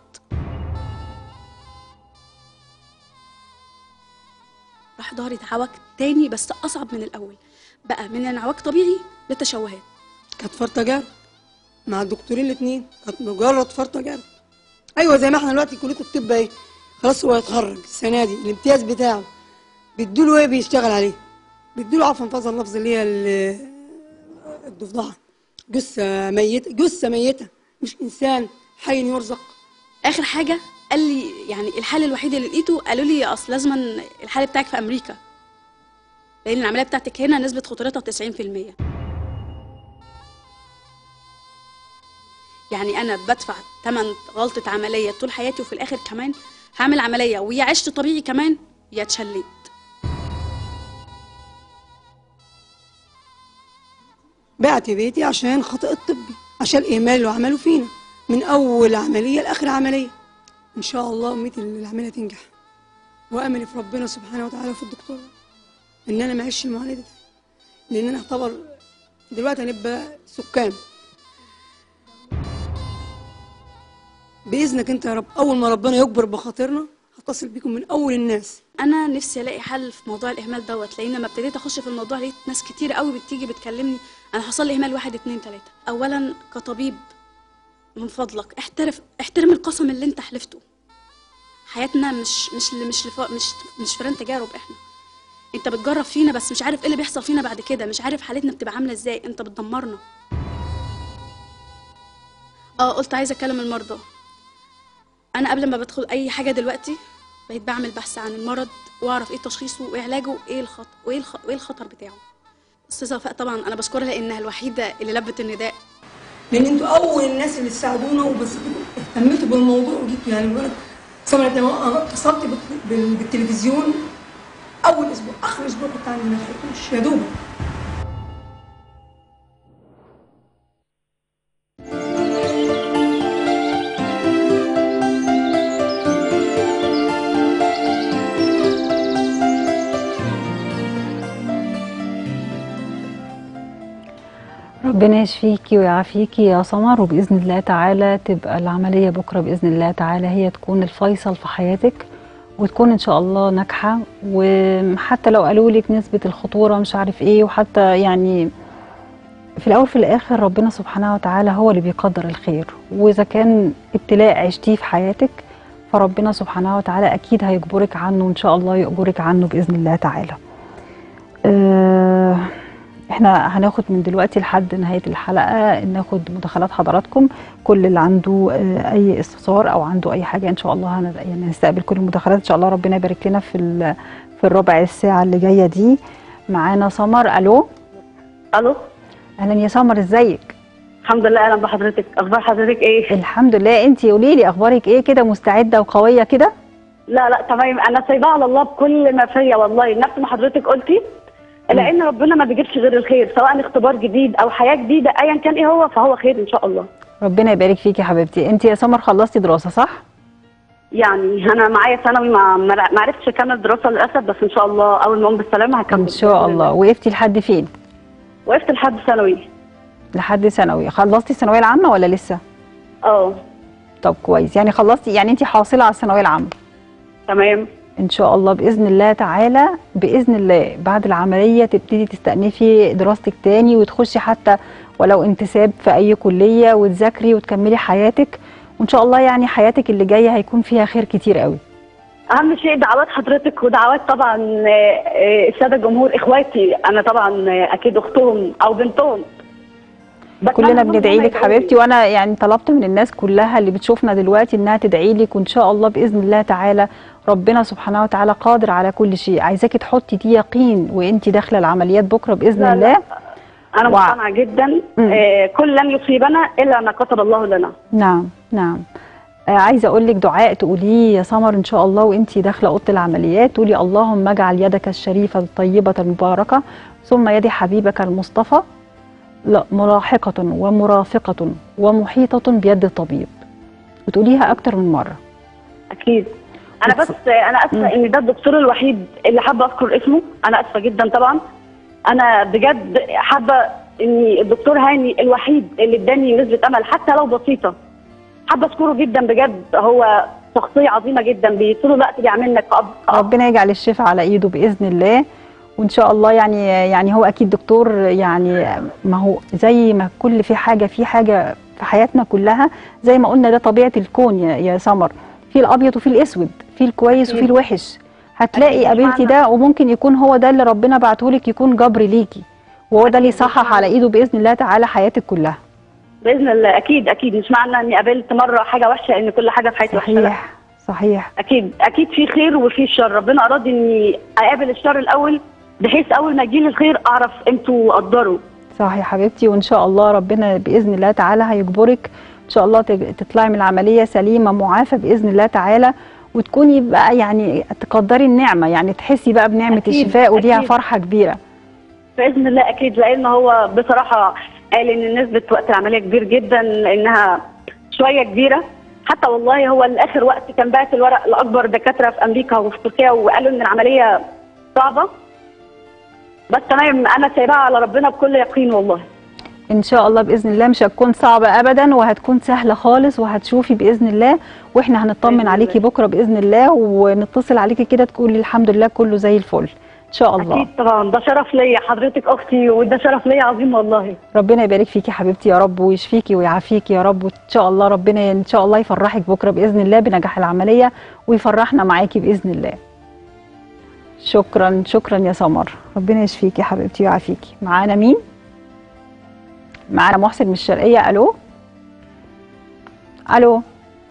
S10: راح ظهري اتعوج تاني بس اصعب من الاول بقى من انعواج طبيعي لتشوهات
S9: كانت فرطه جرد مع الدكتورين الاثنين كانت مجرد فرطه جرد ايوه زي ما احنا دلوقتي كليه الطب اهي خلاص هو هيتخرج السنه دي الامتياز بتاعه بيدوله ايه بيشتغل عليه بيدوله عفوا فضل اللفظ اللي هي ال- الضفدعه جثه ميته جثه ميته مش انسان حي يرزق
S10: اخر حاجه قال لي يعني الحل الوحيد اللي لقيته قالوا لي اصل لازم الحل بتاعك في امريكا لان العمليه بتاعتك هنا نسبه خطورتها 90% يعني انا بدفع ثمن غلطه عمليه طول حياتي وفي الاخر كمان هعمل عمليه ويا عشت طبيعي كمان يا اتشليت
S9: بعت بيتي عشان خطأ الطبي عشان الإهمال اللي عملوا فينا من أول عملية لآخر عملية إن شاء الله أمنيتي إن العملية تنجح وأملي في ربنا سبحانه وتعالى وفي الدكتور إن أنا ما أعيش المعاناة دي لأن أنا أعتبر دلوقتي هنبقى سكان بإذنك أنت يا رب أول ما ربنا يكبر بخاطرنا هتصل بيكم من أول الناس
S10: انا نفسي الاقي حل في موضوع الاهمال دوت لان لما ابتديت اخش في الموضوع لقيت ناس كتير قوي بتيجي بتكلمني انا حصل لي اهمال واحد اتنين تلاته اولا كطبيب من فضلك احترف احترم القسم اللي انت حلفته حياتنا مش مش مش لف... مش مش فيران تجارب احنا انت بتجرب فينا بس مش عارف ايه اللي بيحصل فينا بعد كده مش عارف حالتنا بتبقى عامله ازاي انت بتدمرنا اه قلت عايزه اكلم المرضى انا قبل ما بدخل اي حاجه دلوقتي بقيت بعمل بحث عن المرض واعرف ايه تشخيصه وايه علاجه وايه الخطر وايه الخ... وايه الخطر بتاعه استاذه وفاء طبعا انا بشكرها لانها الوحيده اللي لبت النداء
S9: لان انتوا اول الناس اللي تساعدونا وبس اهتمتوا بالموضوع وجيتوا يعني مجرد سمعت انا اتصلت بال- بال- بالتلفزيون اول اسبوع اخر اسبوع كنت عندي ما لحقتوش يا دوب
S1: ربنا يشفيكي ويعافيكي يا سمر وبإذن الله تعالى تبقى العملية بكرة بإذن الله تعالى هي تكون الفيصل في حياتك وتكون إن شاء الله ناجحة وحتى لو قالوا لك نسبة الخطورة مش عارف إيه وحتى يعني في الأول في الآخر ربنا سبحانه وتعالى هو اللي بيقدر الخير وإذا كان ابتلاء عشتيه في حياتك فربنا سبحانه وتعالى أكيد هيجبرك عنه إن شاء الله يأجرك عنه بإذن الله تعالى أه احنا هناخد من دلوقتي لحد نهايه الحلقه ناخد مداخلات حضراتكم كل اللي عنده آه، اي استفسار او عنده اي حاجه ان شاء الله هن- يعني هنستقبل كل المداخلات ان شاء الله ربنا يبارك لنا في ال- في الربع الساعه اللي جايه دي معانا سمر الو
S11: الو
S1: اهلا يا سمر ازيك
S11: الحمد لله اهلا بحضرتك اخبار حضرتك ايه
S1: الحمد لله انت قولي لي اخبارك ايه كده مستعده وقويه كده
S11: لا لا تمام انا سايباه على الله بكل ما فيا والله نفس ما حضرتك قلتي لان ربنا ما بيجيبش غير الخير سواء اختبار جديد او حياه جديده ايا كان ايه هو فهو خير ان شاء الله
S1: ربنا يبارك فيكي يا حبيبتي انت يا سمر خلصتي دراسه صح
S11: يعني انا معايا ثانوي ما ما ما عرفتش اكمل دراسه للاسف بس ان شاء الله اول ما اقوم بالسلامه هكمل
S1: ان شاء الله وقفتي لحد فين
S11: وقفت لحد ثانوي
S1: لحد ثانوي خلصتي الثانويه العامه ولا لسه
S11: اه
S1: طب كويس يعني خلصتي يعني انت حاصله على الثانويه العامه
S11: تمام
S1: ان شاء الله باذن الله تعالى باذن الله بعد العمليه تبتدي تستأنفي دراستك تاني وتخشي حتى ولو انتساب في اي كليه وتذاكري وتكملي حياتك وان شاء الله يعني حياتك اللي جايه هيكون فيها خير كتير قوي
S11: اهم شيء دعوات حضرتك ودعوات طبعا آه، آه، الساده الجمهور اخواتي انا طبعا آه، اكيد اختهم او بنتهم بتمنى
S1: كلنا
S11: منهم
S1: بندعي
S11: هم
S1: لك
S11: يدعوا لي.
S1: حبيبتي وانا يعني طلبت من الناس كلها اللي بتشوفنا دلوقتي انها تدعي لك وان شاء الله باذن الله تعالى ربنا سبحانه وتعالى قادر على كل شيء عايزاكي تحطي دي يقين وانت داخله العمليات بكره باذن
S11: لا، لا.
S1: الله
S11: انا
S1: وع-
S11: مقتنعه جدا
S1: مم.
S11: آه، كل لن يصيبنا الا ما كتب الله لنا
S1: نعم نعم آه عايزه اقول لك دعاء تقوليه يا سمر ان شاء الله وانت داخله اوضه العمليات تقولي اللهم اجعل يدك الشريفه الطيبه المباركه ثم يد حبيبك المصطفى لا ملاحقه ومرافقه ومحيطه بيد الطبيب وتقوليها اكتر من مره
S11: اكيد انا بس انا اسفه ان ده الدكتور الوحيد اللي حابه اذكر اسمه انا اسفه جدا طبعا انا بجد حابه ان الدكتور هاني الوحيد اللي اداني نسبه امل حتى لو بسيطه حابه اذكره جدا بجد هو شخصيه عظيمه جدا بي- طول الوقت بيعاملنا كأب
S1: ربنا يجعل الشفاء على ايده باذن الله وان شاء الله يعني يعني هو اكيد دكتور يعني ما هو زي ما كل في حاجه في حاجه في حياتنا كلها زي ما قلنا ده طبيعه الكون يا, يا سمر في الابيض وفي الاسود في الكويس وفي
S11: أكيد.
S1: الوحش هتلاقي
S11: أكيد.
S1: قابلتي ده وممكن يكون هو ده اللي ربنا بعته لك يكون جبر ليكي وهو ده اللي يصحح على ايده باذن الله تعالى حياتك كلها
S11: باذن الله اكيد اكيد مش معنى اني قابلت مره حاجه وحشه ان كل حاجه في حياتي وحشه لا.
S1: صحيح صحيح
S11: اكيد اكيد في خير وفي شر ربنا اراد اني اقابل الشر الاول بحيث اول ما يجيلي الخير اعرف قيمته واقدره
S1: صح يا حبيبتي وان شاء الله ربنا باذن الله تعالى هيجبرك ان شاء الله تج- تطلعي من العمليه سليمه معافى باذن الله تعالى وتكوني بقى يعني تقدري النعمه يعني تحسي بقى بنعمه
S11: أكيد،
S1: الشفاء ودي
S11: أكيد.
S1: فرحه كبيره
S11: باذن الله اكيد لان هو بصراحه قال ان نسبه وقت العمليه كبير جدا لانها شويه كبيره حتى والله هو لاخر وقت كان بعت الورق لاكبر دكاتره في امريكا وفي تركيا وقالوا ان العمليه صعبه بس تمام انا سايباها على ربنا بكل يقين والله
S1: ان شاء الله باذن الله مش هتكون صعبه ابدا وهتكون سهله خالص وهتشوفي باذن الله واحنا هنطمن
S11: بإذن
S1: عليكي
S11: الله.
S1: بكره باذن الله ونتصل عليكي كده تقولي الحمد لله كله زي الفل ان شاء الله
S11: اكيد طبعا ده شرف ليا حضرتك اختي وده شرف ليا عظيم والله
S1: ربنا يبارك فيكي يا حبيبتي يا رب ويشفيكي ويعافيكي يا رب وان شاء الله ربنا ان شاء الله يفرحك بكره باذن الله بنجاح العمليه ويفرحنا معاكي باذن الله شكرا شكرا يا سمر ربنا يشفيكي يا حبيبتي ويعافيكي معانا مين معانا محسن من الشرقيه الو الو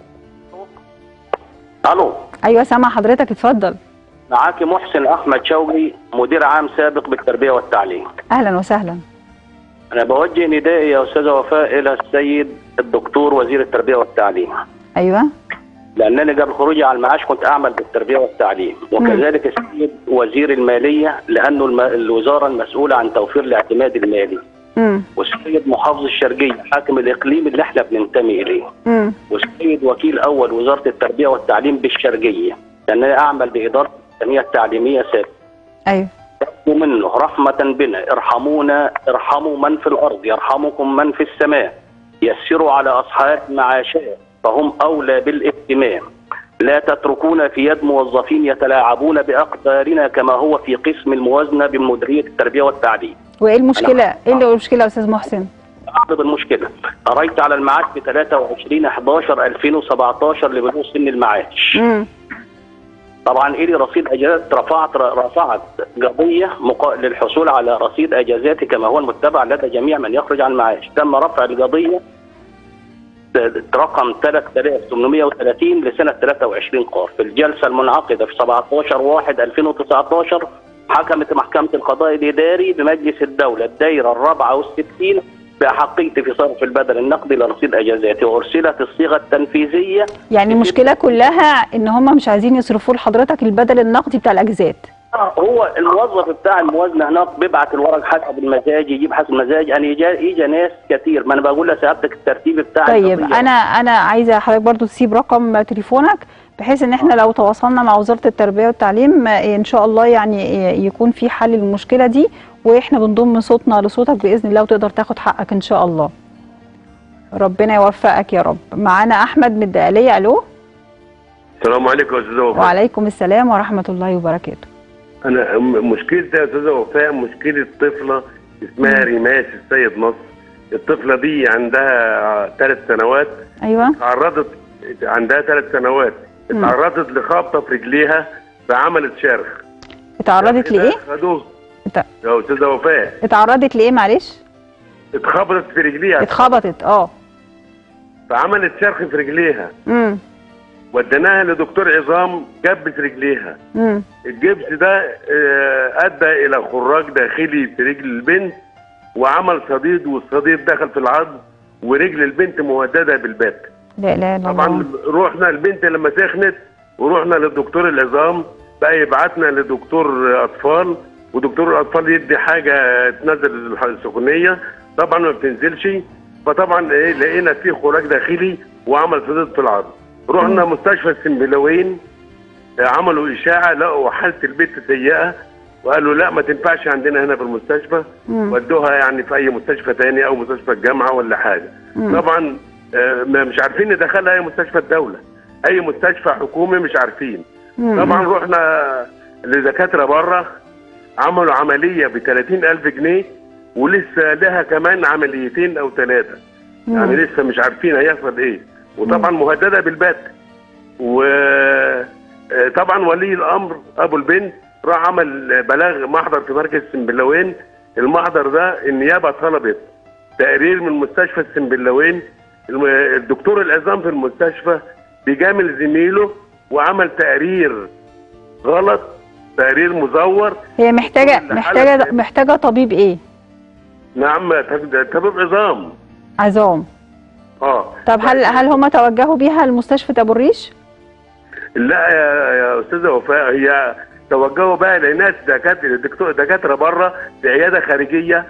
S12: الو
S1: ايوه سامع حضرتك اتفضل
S12: معاكي محسن احمد شوقي مدير عام سابق بالتربيه والتعليم
S1: اهلا وسهلا
S12: انا بوجه ندائي يا استاذه وفاء الى السيد الدكتور وزير التربيه والتعليم
S1: ايوه
S12: لانني قبل خروجي على المعاش كنت اعمل بالتربيه والتعليم وكذلك السيد وزير الماليه لانه الم... الوزاره المسؤوله عن توفير الاعتماد المالي
S1: امم
S12: والسيد محافظ الشرقيه حاكم الاقليم اللي احنا بننتمي اليه
S1: امم
S12: والسيد وكيل اول وزاره التربيه والتعليم بالشرقيه لانني اعمل باداره التنميه التعليميه سابقا
S1: ايوه
S12: منه رحمة بنا ارحمونا ارحموا من في الأرض يرحمكم من في السماء يسروا على أصحاب معاشات فهم أولى بالاهتمام لا تتركونا في يد موظفين يتلاعبون بأقدارنا كما هو في قسم الموازنة بمديرية التربية والتعليم
S1: وايه المشكله ايه اللي المشكله يا استاذ محسن
S12: أعرض المشكلة قريت على المعاش ب 23 11 2017 لبلوغ سن المعاش
S1: امم
S12: طبعا إلي رصيد اجازات رفعت رفعت قضيه مقا... للحصول على رصيد اجازاتي كما هو المتبع لدى جميع من يخرج عن المعاش تم رفع القضيه ت- رقم 3830 لسنه 23 قار في الجلسه المنعقده في 17 1 2019 حكمت محكمه القضاء الاداري بمجلس الدوله الدائره الرابعه والستين باحقيتي في صرف البدل النقدي لرصيد اجازاتي وارسلت الصيغه التنفيذيه
S1: يعني المشكله كلها ان هم مش عايزين يصرفوا لحضرتك البدل النقدي بتاع الاجازات
S12: هو الموظف بتاع الموازنه هناك بيبعت الورق حسب المزاج يجيب حسب المزاج انا يجي يجي ناس كتير ما انا بقول لسيادتك الترتيب بتاع
S1: طيب
S12: القضية.
S1: انا انا عايزه حضرتك برضو تسيب رقم تليفونك بحيث ان احنا لو تواصلنا مع وزاره التربيه والتعليم آه، ان شاء الله يعني آه، يكون في حل للمشكله دي واحنا بنضم صوتنا لصوتك باذن الله وتقدر تاخد حقك ان شاء الله ربنا يوفقك يا رب معانا احمد من الدقاليه الو
S13: السلام عليكم يا استاذه وفاء
S1: وعليكم السلام ورحمه الله وبركاته
S13: انا م- مشكلتي يا استاذه وفاء مشكله طفله اسمها ريماس السيد نصر الطفله دي عندها ثلاث سنوات
S1: ايوه
S13: تعرضت عندها ثلاث سنوات
S1: مم.
S13: اتعرضت لخبطه في رجليها فعملت شرخ
S1: اتعرضت لايه
S13: خدوه
S1: ات-
S13: يا استاذه وفاء
S1: اتعرضت لايه معلش
S13: اتخبطت في رجليها
S1: اتخبطت اه
S13: فعملت شرخ في رجليها
S1: امم
S13: وديناها لدكتور عظام جبس رجليها
S1: امم
S13: الجبس ده آه، ادى الى خراج داخلي في رجل البنت وعمل صديد والصديد دخل في العظم ورجل البنت مهدده بالبات
S1: لا اله الا
S13: طبعا
S1: الله
S13: رحنا البنت لما سخنت ورحنا للدكتور العظام بقى يبعتنا لدكتور اطفال ودكتور الاطفال يدي حاجه تنزل السخونيه طبعا ما بتنزلش فطبعا ايه لقينا في خراج داخلي وعمل صديد في العظم رحنا مستشفى السنبلاوين عملوا اشاعه لقوا حاله البنت سيئه وقالوا لا ما تنفعش عندنا هنا في المستشفى
S14: مم.
S13: ودوها يعني في اي مستشفى تاني او مستشفى الجامعه ولا حاجه
S14: مم.
S13: طبعا آه، ما- مش عارفين ندخلها اي مستشفى الدوله اي مستشفى حكومي مش عارفين
S14: مم.
S13: طبعا رحنا لدكاتره بره عملوا عمليه ب 30000 جنيه ولسه لها كمان عمليتين او ثلاثه يعني لسه مش عارفين هيحصل ايه وطبعا مهدده بالبت وطبعا ولي الامر ابو البنت راح عمل بلاغ محضر في مركز سنبلاوين المحضر ده النيابه طلبت تقرير من مستشفى السنبلاوين الم- الدكتور العظام في المستشفى بيجامل زميله وعمل تقرير غلط تقرير مزور
S1: هي محتاجه
S13: كل
S1: محتاجه
S13: حالة-
S1: محتاجه طبيب ايه
S13: نعم طب- طبيب عظام
S1: عظام
S13: اه
S1: طب هل هل هم توجهوا بيها لمستشفى ابو الريش
S13: لا يا, يا استاذه وفاء هي توجهوا بقى لناس دكاتره دكتور دكاتره بره في عياده خارجيه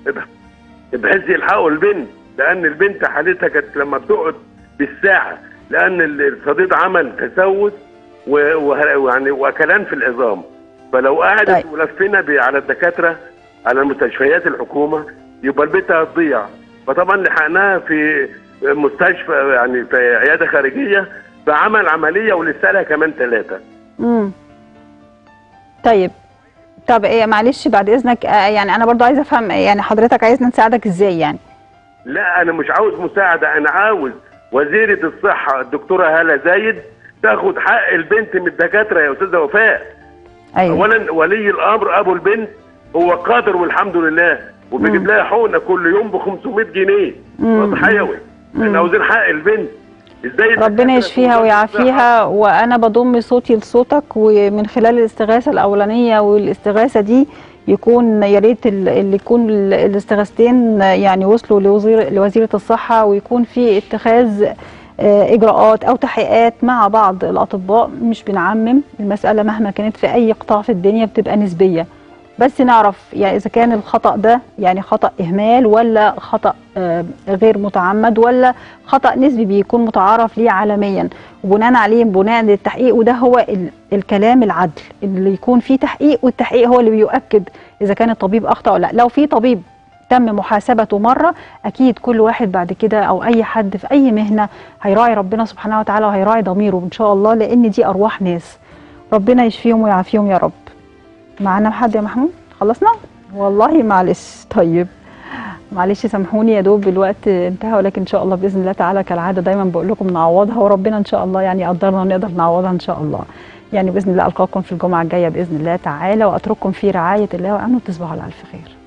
S13: بحيث يلحقوا البنت لان البنت حالتها كانت لما بتقعد بالساعه لان ال- الصديد عمل تسوس و- وه- ويعني واكلان في العظام فلو قعدت
S1: طيب.
S13: ولفينا ب- على الدكاتره على مستشفيات الحكومه يبقى البنت هتضيع فطبعا لحقناها في مستشفى يعني في عياده خارجيه فعمل عمليه ولسه لها كمان ثلاثه
S1: امم طيب طب ايه معلش بعد اذنك آه يعني انا برضو عايزه افهم يعني حضرتك عايزنا نساعدك ازاي يعني
S13: لا انا مش عاوز مساعده انا عاوز وزيره الصحه الدكتوره هاله زايد تاخد حق البنت من الدكاتره يا استاذه وفاء
S1: ايوه
S13: اولا ولي الامر ابو البنت هو قادر والحمد لله وبيجيب لها حقنه كل يوم ب 500 جنيه
S1: مم.
S13: وضع حيوي احنا عاوزين حق البنت ازاي
S1: ربنا يشفيها ويعافيها وانا بضم صوتي لصوتك ومن خلال الاستغاثه الاولانيه والاستغاثه دي يكون يا ريت ال- اللي يكون ال- الاستغاثتين يعني وصلوا لوزير لوزيره الصحه ويكون في اتخاذ آه، اجراءات او تحقيقات مع بعض الاطباء مش بنعمم المساله مهما كانت في اي قطاع في الدنيا بتبقى نسبيه بس نعرف يعني اذا كان الخطا ده يعني خطا اهمال ولا خطا آه، غير متعمد ولا خطا نسبي بيكون متعارف ليه عالميا وبناء عليه بناء للتحقيق وده هو ال- الكلام العدل اللي يكون فيه تحقيق والتحقيق هو اللي بيؤكد اذا كان الطبيب اخطا ولا لا لو في طبيب تم محاسبته مره اكيد كل واحد بعد كده او اي حد في اي مهنه هيراعي ربنا سبحانه وتعالى وهيراعي ضميره ان شاء الله لان دي ارواح ناس ربنا يشفيهم ويعافيهم يا رب معانا حد يا محمود خلصنا والله معلش طيب معلش سامحوني يا دوب الوقت انتهى ولكن ان شاء الله باذن الله تعالى كالعاده دايما بقول لكم نعوضها وربنا ان شاء الله يعني يقدرنا ونقدر نعوضها ان شاء الله يعني باذن الله القاكم في الجمعه الجايه باذن الله تعالى واترككم في رعايه الله وامنه تصبحوا على الف خير